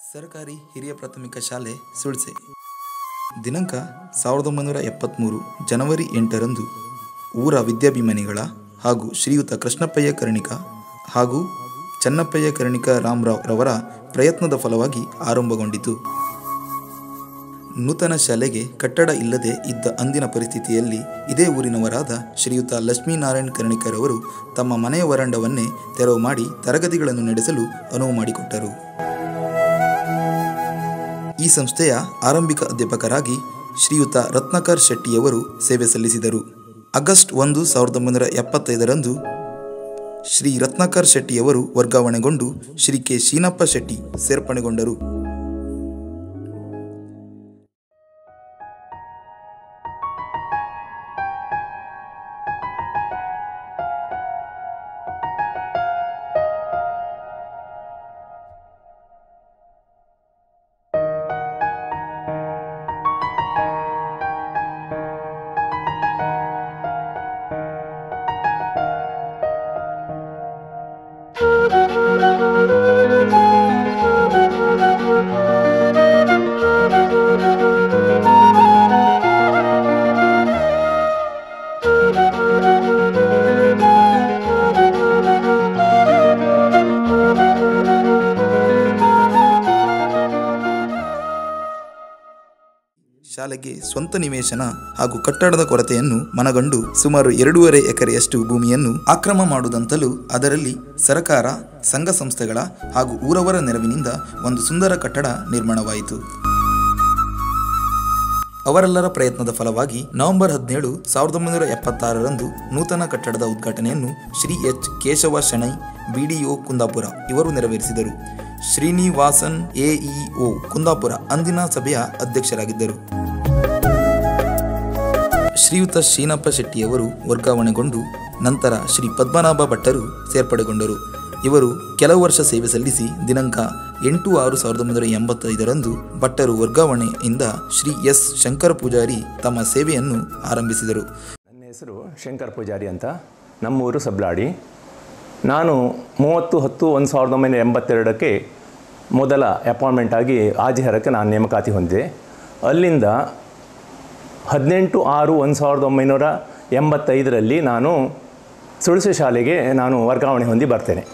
ಸರ್ಕಾರಿ ಹಿರಿಯ ಪ್ರಾಥಮಿಕ ಶಾಲೆ ಸುಳ್ಸೆ ದಿನಾಂಕ ಸಾವಿರದ ಒಂಬೈನೂರ ಎಪ್ಪತ್ತ್ಮೂರು ಜನವರಿ ಎಂಟರಂದು ಊರ ವಿದ್ಯಾಭಿಮಾನಿಗಳ ಹಾಗೂ ಶ್ರೀಯುತ ಕೃಷ್ಣಪ್ಪಯ್ಯ ಕರ್ಣಿಕ ಹಾಗೂ ಚನ್ನಪ್ಪಯ್ಯ ಕರ್ಣಿಕ ರಾಮರಾವ್ ರವರ ಪ್ರಯತ್ನದ ಫಲವಾಗಿ ಆರಂಭಗೊಂಡಿತು ನೂತನ ಶಾಲೆಗೆ ಕಟ್ಟಡ ಇಲ್ಲದೆ ಇದ್ದ ಅಂದಿನ ಪರಿಸ್ಥಿತಿಯಲ್ಲಿ ಇದೇ ಊರಿನವರಾದ ಶ್ರೀಯುತ ಲಕ್ಷ್ಮೀನಾರಾಯಣ್ ಕರ್ಣಿಕರವರು ತಮ್ಮ ಮನೆಯ ವರಂಡವನ್ನೇ ತೆರವು ಮಾಡಿ ತರಗತಿಗಳನ್ನು ನಡೆಸಲು ಅನುವು ಮಾಡಿಕೊಟ್ಟರು ಈ ಸಂಸ್ಥೆಯ ಆರಂಭಿಕ ಅಧ್ಯಾಪಕರಾಗಿ ಶ್ರೀಯುತ ರತ್ನಾಕರ್ ಶೆಟ್ಟಿಯವರು ಸೇವೆ ಸಲ್ಲಿಸಿದರು ಆಗಸ್ಟ್ ಒಂದು ಸಾವಿರದ ಒಂಬೈನೂರ ಎಪ್ಪತ್ತೈದರಂದು ಶ್ರೀ ರತ್ನಾಕರ್ ಶೆಟ್ಟಿಯವರು ವರ್ಗಾವಣೆಗೊಂಡು ಶ್ರೀ ಕೆ ಶೀನಪ್ಪ ಶೆಟ್ಟಿ ಸೇರ್ಪಡೆಗೊಂಡರು ಶಾಲೆಗೆ ಸ್ವಂತ ನಿವೇಶನ ಹಾಗೂ ಕಟ್ಟಡದ ಕೊರತೆಯನ್ನು ಮನಗಂಡು ಸುಮಾರು ಎರಡೂವರೆ ಎಕರೆಯಷ್ಟು ಭೂಮಿಯನ್ನು ಆಕ್ರಮ ಮಾಡುವುದಂತಲೂ ಅದರಲ್ಲಿ ಸರಕಾರ ಸಂಘ ಸಂಸ್ಥೆಗಳ ಹಾಗೂ ಊರವರ ನೆರವಿನಿಂದ ಒಂದು ಸುಂದರ ಕಟ್ಟಡ ನಿರ್ಮಾಣವಾಯಿತು ಅವರೆಲ್ಲರ ಪ್ರಯತ್ನದ ಫಲವಾಗಿ ನವೆಂಬರ್ ಹದಿನೇಳು ಸಾವಿರದ ಒಂಬೈನೂರ ಎಪ್ಪತ್ತಾರರಂದು ನೂತನ ಕಟ್ಟಡದ ಉದ್ಘಾಟನೆಯನ್ನು ಶ್ರೀ ಎಚ್ ಕೇಶವ ಶೆಣೈ ಬಿಡಿಒ ಕುಂದಾಪುರ ಇವರು ನೆರವೇರಿಸಿದರು ಶ್ರೀನಿವಾಸನ್ ಎಇಒ ಕುಂದಾಪುರ ಅಂದಿನ ಸಭೆಯ ಅಧ್ಯಕ್ಷರಾಗಿದ್ದರು ಶ್ರೀಯುತ ಶೀನಪ್ಪ ಶೆಟ್ಟಿಯವರು ವರ್ಗಾವಣೆಗೊಂಡು ನಂತರ ಶ್ರೀ ಪದ್ಮನಾಭ ಭಟ್ಟರು ಸೇರ್ಪಡೆಗೊಂಡರು ಇವರು ಕೆಲವು ವರ್ಷ ಸೇವೆ ಸಲ್ಲಿಸಿ ದಿನಾಂಕ ಎಂಟು ಆರು ಸಾವಿರದ ಒಂಬೈನೂರ ಎಂಬತ್ತೈದರಂದು ಭಟ್ಟರು ವರ್ಗಾವಣೆಯಿಂದ ಶ್ರೀ ಎಸ್ ಶಂಕರ ಪೂಜಾರಿ ತಮ್ಮ ಸೇವೆಯನ್ನು ಆರಂಭಿಸಿದರು ನನ್ನ ಹೆಸರು ಶಂಕರ್ ಪೂಜಾರಿ ಅಂತ ನಮ್ಮೂರು ಸಬ್ಲಾಡಿ ನಾನು ಮೂವತ್ತು ಹತ್ತು ಒಂದು ಸಾವಿರದ ಒಂಬೈನೂರ ಎಂಬತ್ತೆರಡಕ್ಕೆ ಮೊದಲ ಅಪಾಯಿಂಟ್ಮೆಂಟ್ ಆಗಿ ಆಜಿಹರಕ್ಕೆ ನಾನು ನೇಮಕಾತಿ ಹೊಂದಿದೆ ಅಲ್ಲಿಂದ ಹದಿನೆಂಟು ಆರು ಒಂದು ಸಾವಿರದ ಒಂಬೈನೂರ ಎಂಬತ್ತೈದರಲ್ಲಿ ನಾನು ಸುಳಸೆ ಶಾಲೆಗೆ ನಾನು ವರ್ಗಾವಣೆ ಹೊಂದಿ ಬರ್ತೇನೆ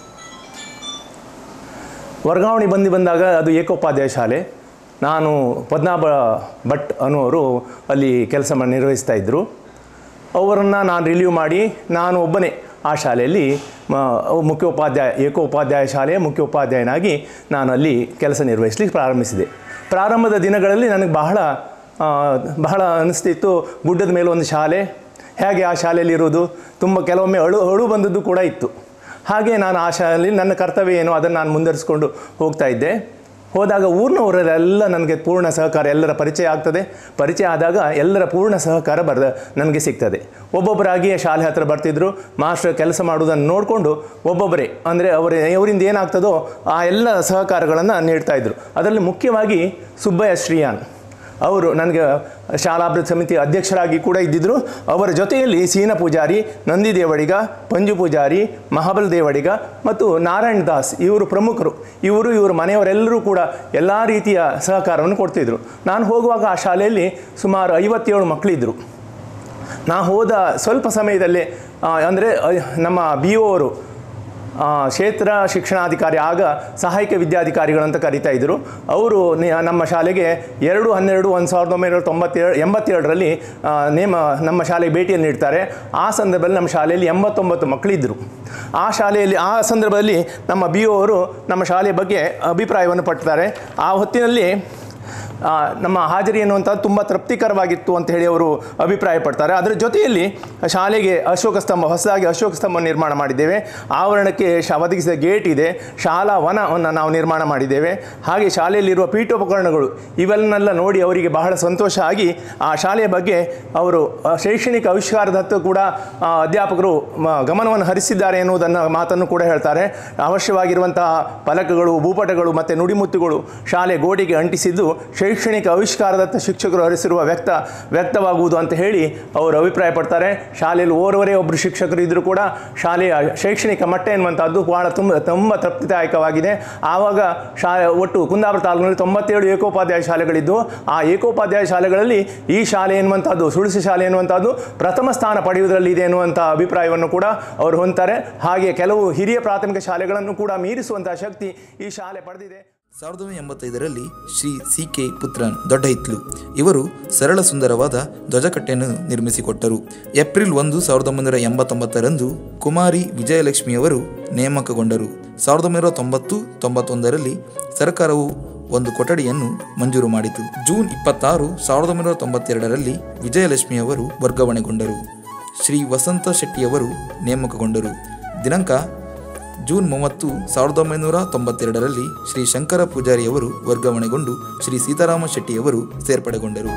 ವರ್ಗಾವಣೆ ಬಂದು ಬಂದಾಗ ಅದು ಏಕೋಪಾಧ್ಯಾಯ ಶಾಲೆ ನಾನು ಪದ್ಮನಾಭ ಭಟ್ ಅನ್ನುವರು ಅಲ್ಲಿ ಕೆಲಸ ಮಾಡಿ ನಿರ್ವಹಿಸ್ತಾ ಇದ್ದರು ಅವರನ್ನು ನಾನು ರಿಲೀವ್ ಮಾಡಿ ನಾನು ಒಬ್ಬನೇ ಆ ಶಾಲೆಯಲ್ಲಿ ಮ- ಮುಖ್ಯೋಪಾಧ್ಯಾಯ ಏಕೋಪಾಧ್ಯಾಯ ಶಾಲೆಯ ಮುಖ್ಯೋಪಾಧ್ಯಾಯನಾಗಿ ನಾನು ಅಲ್ಲಿ ಕೆಲಸ ನಿರ್ವಹಿಸಲಿಕ್ಕೆ ಪ್ರಾರಂಭಿಸಿದೆ ಪ್ರಾರಂಭದ ದಿನಗಳಲ್ಲಿ ನನಗೆ ಬಹಳ ಆ, ಬಹಳ ಅನಿಸ್ತಿತ್ತು ಗುಡ್ಡದ ಮೇಲೆ ಒಂದು ಶಾಲೆ ಹೇಗೆ ಆ ಶಾಲೆಯಲ್ಲಿ ಇರೋದು ತುಂಬ ಕೆಲವೊಮ್ಮೆ ಅಳು ಅಳು ಬಂದದ್ದು ಕೂಡ ಇತ್ತು ಹಾಗೆ ನಾನು ಆ ಶಾಲೆಯಲ್ಲಿ ನನ್ನ ಕರ್ತವ್ಯ ಏನು ಅದನ್ನು ನಾನು ಮುಂದುವರಿಸ್ಕೊಂಡು ಹೋಗ್ತಾ ಇದ್ದೆ ಹೋದಾಗ ಊರಿನವರೆಲ್ಲ ನನಗೆ ಪೂರ್ಣ ಸಹಕಾರ ಎಲ್ಲರ ಪರಿಚಯ ಆಗ್ತದೆ ಪರಿಚಯ ಆದಾಗ ಎಲ್ಲರ ಪೂರ್ಣ ಸಹಕಾರ ಬರದ ನನಗೆ ಸಿಗ್ತದೆ ಒಬ್ಬೊಬ್ಬರಾಗಿ ಶಾಲೆ ಹತ್ರ ಬರ್ತಿದ್ರು ಮಾಸ್ಟರ್ ಕೆಲಸ ಮಾಡುವುದನ್ನು ನೋಡಿಕೊಂಡು ಒಬ್ಬೊಬ್ಬರೇ ಅಂದರೆ ಅವರ ಅವರಿಂದ ಏನಾಗ್ತದೋ ಆ ಎಲ್ಲ ಸಹಕಾರಗಳನ್ನು ನೀಡ್ತಾ ಇದ್ರು ಅದರಲ್ಲಿ ಮುಖ್ಯವಾಗಿ ಸುಬ್ಬಯ್ಯ ಶ್ರೀಯಾನ್ ಅವರು ನನಗೆ ಶಾಲಾಭಿವೃದ್ಧಿ ಸಮಿತಿ ಅಧ್ಯಕ್ಷರಾಗಿ ಕೂಡ ಇದ್ದಿದ್ದರು ಅವರ ಜೊತೆಯಲ್ಲಿ ಸೀನ ಪೂಜಾರಿ ನಂದಿ ದೇವಡಿಗ ಪಂಜು ಪೂಜಾರಿ ಮಹಾಬಲ ದೇವಡಿಗ ಮತ್ತು ನಾರಾಯಣ್ ದಾಸ್ ಇವರು ಪ್ರಮುಖರು ಇವರು ಇವರ ಮನೆಯವರೆಲ್ಲರೂ ಕೂಡ ಎಲ್ಲ ರೀತಿಯ ಸಹಕಾರವನ್ನು ಕೊಡ್ತಿದ್ರು ನಾನು ಹೋಗುವಾಗ ಆ ಶಾಲೆಯಲ್ಲಿ ಸುಮಾರು ಐವತ್ತೇಳು ಮಕ್ಕಳಿದ್ದರು ನಾ ಹೋದ ಸ್ವಲ್ಪ ಸಮಯದಲ್ಲೇ ಅಂದರೆ ನಮ್ಮ ಬಿ ಒ ಅವರು ಆ, ಕ್ಷೇತ್ರ ಶಿಕ್ಷಣಾಧಿಕಾರಿ ಆಗ ಸಹಾಯಕ ವಿದ್ಯಾಧಿಕಾರಿಗಳು ಅಂತ ಕರಿತಾ ಇದ್ದರು ಅವರು ನಿ- ನಮ್ಮ ಶಾಲೆಗೆ ಎರಡು ಹನ್ನೆರಡು ಒಂದು ಸಾವಿರದ ಒಂಬೈನೂರ ತೊಂಬತ್ತೇಳು ಎಂಬತ್ತೇಳರಲ್ಲಿ ಆ, ನೇಮ ನಮ್ಮ ಶಾಲೆಗೆ ಭೇಟಿಯನ್ನು ನೀಡ್ತಾರೆ ಆ ಸಂದರ್ಭದಲ್ಲಿ ನಮ್ಮ ಶಾಲೆಯಲ್ಲಿ ಎಂಬತ್ತೊಂಬತ್ತು ಮಕ್ಕಳಿದ್ದರು ಆ ಶಾಲೆಯಲ್ಲಿ ಆ ಸಂದರ್ಭದಲ್ಲಿ ನಮ್ಮ ಬಿ ಒ ಅವರು ನಮ್ಮ ಶಾಲೆಯ ಬಗ್ಗೆ ಅಭಿಪ್ರಾಯವನ್ನು ಪಡ್ತಾರೆ ಆ ಹೊತ್ತಿನಲ್ಲಿ ಆ, ನಮ್ಮ ಹಾಜರಿ ಎನ್ನುವಂಥದ್ದು ತುಂಬ ತೃಪ್ತಿಕರವಾಗಿತ್ತು ಅಂತ ಹೇಳಿ ಅವರು ಅಭಿಪ್ರಾಯ ಪಡ್ತಾರೆ ಅದರ ಜೊತೆಯಲ್ಲಿ ಶಾಲೆಗೆ ಅಶೋಕ ಸ್ತಂಭ ಹೊಸದಾಗಿ ಅಶೋಕ ಸ್ತಂಭ ನಿರ್ಮಾಣ ಮಾಡಿದ್ದೇವೆ ಆವರಣಕ್ಕೆ ಶ ಒದಗಿಸಿದ ಗೇಟ್ ಇದೆ ಶಾಲಾ ವನವನ್ನು ನಾವು ನಿರ್ಮಾಣ ಮಾಡಿದ್ದೇವೆ ಹಾಗೆ ಶಾಲೆಯಲ್ಲಿರುವ ಪೀಠೋಪಕರಣಗಳು ಇವೆಲ್ಲನೆಲ್ಲ ನೋಡಿ ಅವರಿಗೆ ಬಹಳ ಸಂತೋಷ ಆಗಿ ಆ ಶಾಲೆಯ ಬಗ್ಗೆ ಅವರು ಆ, ಶೈಕ್ಷಣಿಕ ಆವಿಷ್ಕಾರದತ್ತ ಕೂಡ ಆ, ಅಧ್ಯಾಪಕರು ಮ- ಗಮನವನ್ನು ಹರಿಸಿದ್ದಾರೆ ಎನ್ನುವುದನ್ನು ಮಾತನ್ನು ಕೂಡ ಹೇಳ್ತಾರೆ ಅವಶ್ಯವಾಗಿರುವಂತಹ ಫಲಕಗಳು ಭೂಪಟಗಳು ಮತ್ತು ನುಡಿಮುತ್ತುಗಳು ಶಾಲೆ ಗೋಡೆಗೆ ಅಂಟಿಸಿದ್ದು ಶೈಕ್ಷಣಿಕ ಆವಿಷ್ಕಾರದತ್ತ ಶಿಕ್ಷಕರು ಹರಿಸಿರುವ ವ್ಯಕ್ತ ವ್ಯಕ್ತವಾಗುವುದು ಅಂತ ಹೇಳಿ ಅವರು ಅಭಿಪ್ರಾಯ ಪಡ್ತಾರೆ ಶಾಲೆಯಲ್ಲಿ ಓರ್ವರೇ ಒಬ್ಬರು ಶಿಕ್ಷಕರು ಇದ್ದರೂ ಕೂಡ ಶಾಲೆಯ ಶೈಕ್ಷಣಿಕ ಮಟ್ಟ ಎನ್ನುವಂಥದ್ದು ಭಾಳ ತುಂಬ ತುಂಬ ತೃಪ್ತಿದಾಯಕವಾಗಿದೆ ಆವಾಗ ಶಾ ಒಟ್ಟು ಕುಂದಾಪುರ ತಾಲೂಕಿನಲ್ಲಿ ತೊಂಬತ್ತೇಳು ಏಕೋಪಾಧ್ಯಾಯ ಶಾಲೆಗಳಿದ್ದು ಆ ಏಕೋಪಾಧ್ಯಾಯ ಶಾಲೆಗಳಲ್ಲಿ ಈ ಶಾಲೆ ಎನ್ನುವಂಥದ್ದು ಸುಳಿಸಿ ಶಾಲೆ ಎನ್ನುವಂಥದ್ದು ಪ್ರಥಮ ಸ್ಥಾನ ಪಡೆಯುವುದರಲ್ಲಿ ಇದೆ ಎನ್ನುವಂಥ ಅಭಿಪ್ರಾಯವನ್ನು ಕೂಡ ಅವರು ಹೊಂದ್ತಾರೆ ಹಾಗೆ ಕೆಲವು ಹಿರಿಯ ಪ್ರಾಥಮಿಕ ಶಾಲೆಗಳನ್ನು ಕೂಡ ಮೀರಿಸುವಂತಹ ಶಕ್ತಿ ಈ ಶಾಲೆ ಪಡೆದಿದೆ ಸಾವಿರದ ಒಂಬೈನೂರ ಎಂಬತ್ತೈದರಲ್ಲಿ ಶ್ರೀ ಸಿ ಕೆ ಪುತ್ರನ್ ದೊಡ್ಡ ಹಿತ್ಲು ಇವರು ಸರಳ ಸುಂದರವಾದ ಧ್ವಜಕಟ್ಟೆಯನ್ನು ನಿರ್ಮಿಸಿಕೊಟ್ಟರು ಏಪ್ರಿಲ್ ಒಂದು ಸಾವಿರದ ಒಂಬೈನೂರ ಎಂಬತ್ತೊಂಬತ್ತರಂದು ಕುಮಾರಿ ವಿಜಯಲಕ್ಷ್ಮಿಯವರು ನೇಮಕಗೊಂಡರು ಸಾವಿರದ ಒಂಬೈನೂರ ತೊಂಬತ್ತು ತೊಂಬತ್ತೊಂದರಲ್ಲಿ ಸರ್ಕಾರವು ಒಂದು ಕೊಠಡಿಯನ್ನು ಮಂಜೂರು ಮಾಡಿತು ಜೂನ್ ಇಪ್ಪತ್ತಾರು ಸಾವಿರದ ಒಂಬೈನೂರ ತೊಂಬತ್ತೆರಡರಲ್ಲಿ ವಿಜಯಲಕ್ಷ್ಮಿಯವರು ವರ್ಗಾವಣೆಗೊಂಡರು ಶ್ರೀ ವಸಂತ ಶೆಟ್ಟಿಯವರು ನೇಮಕಗೊಂಡರು ದಿನಾಂಕ ಜೂನ್ ಮೂವತ್ತು ಸಾವಿರದ ಒಂಬೈನೂರ ತೊಂಬತ್ತೆರಡರಲ್ಲಿ ಶ್ರೀ ಶಂಕರ ಪೂಜಾರಿಯವರು ವರ್ಗಾವಣೆಗೊಂಡು ಶ್ರೀ ಸೀತಾರಾಮ ಶೆಟ್ಟಿಯವರು ಸೇರ್ಪಡೆಗೊಂಡರು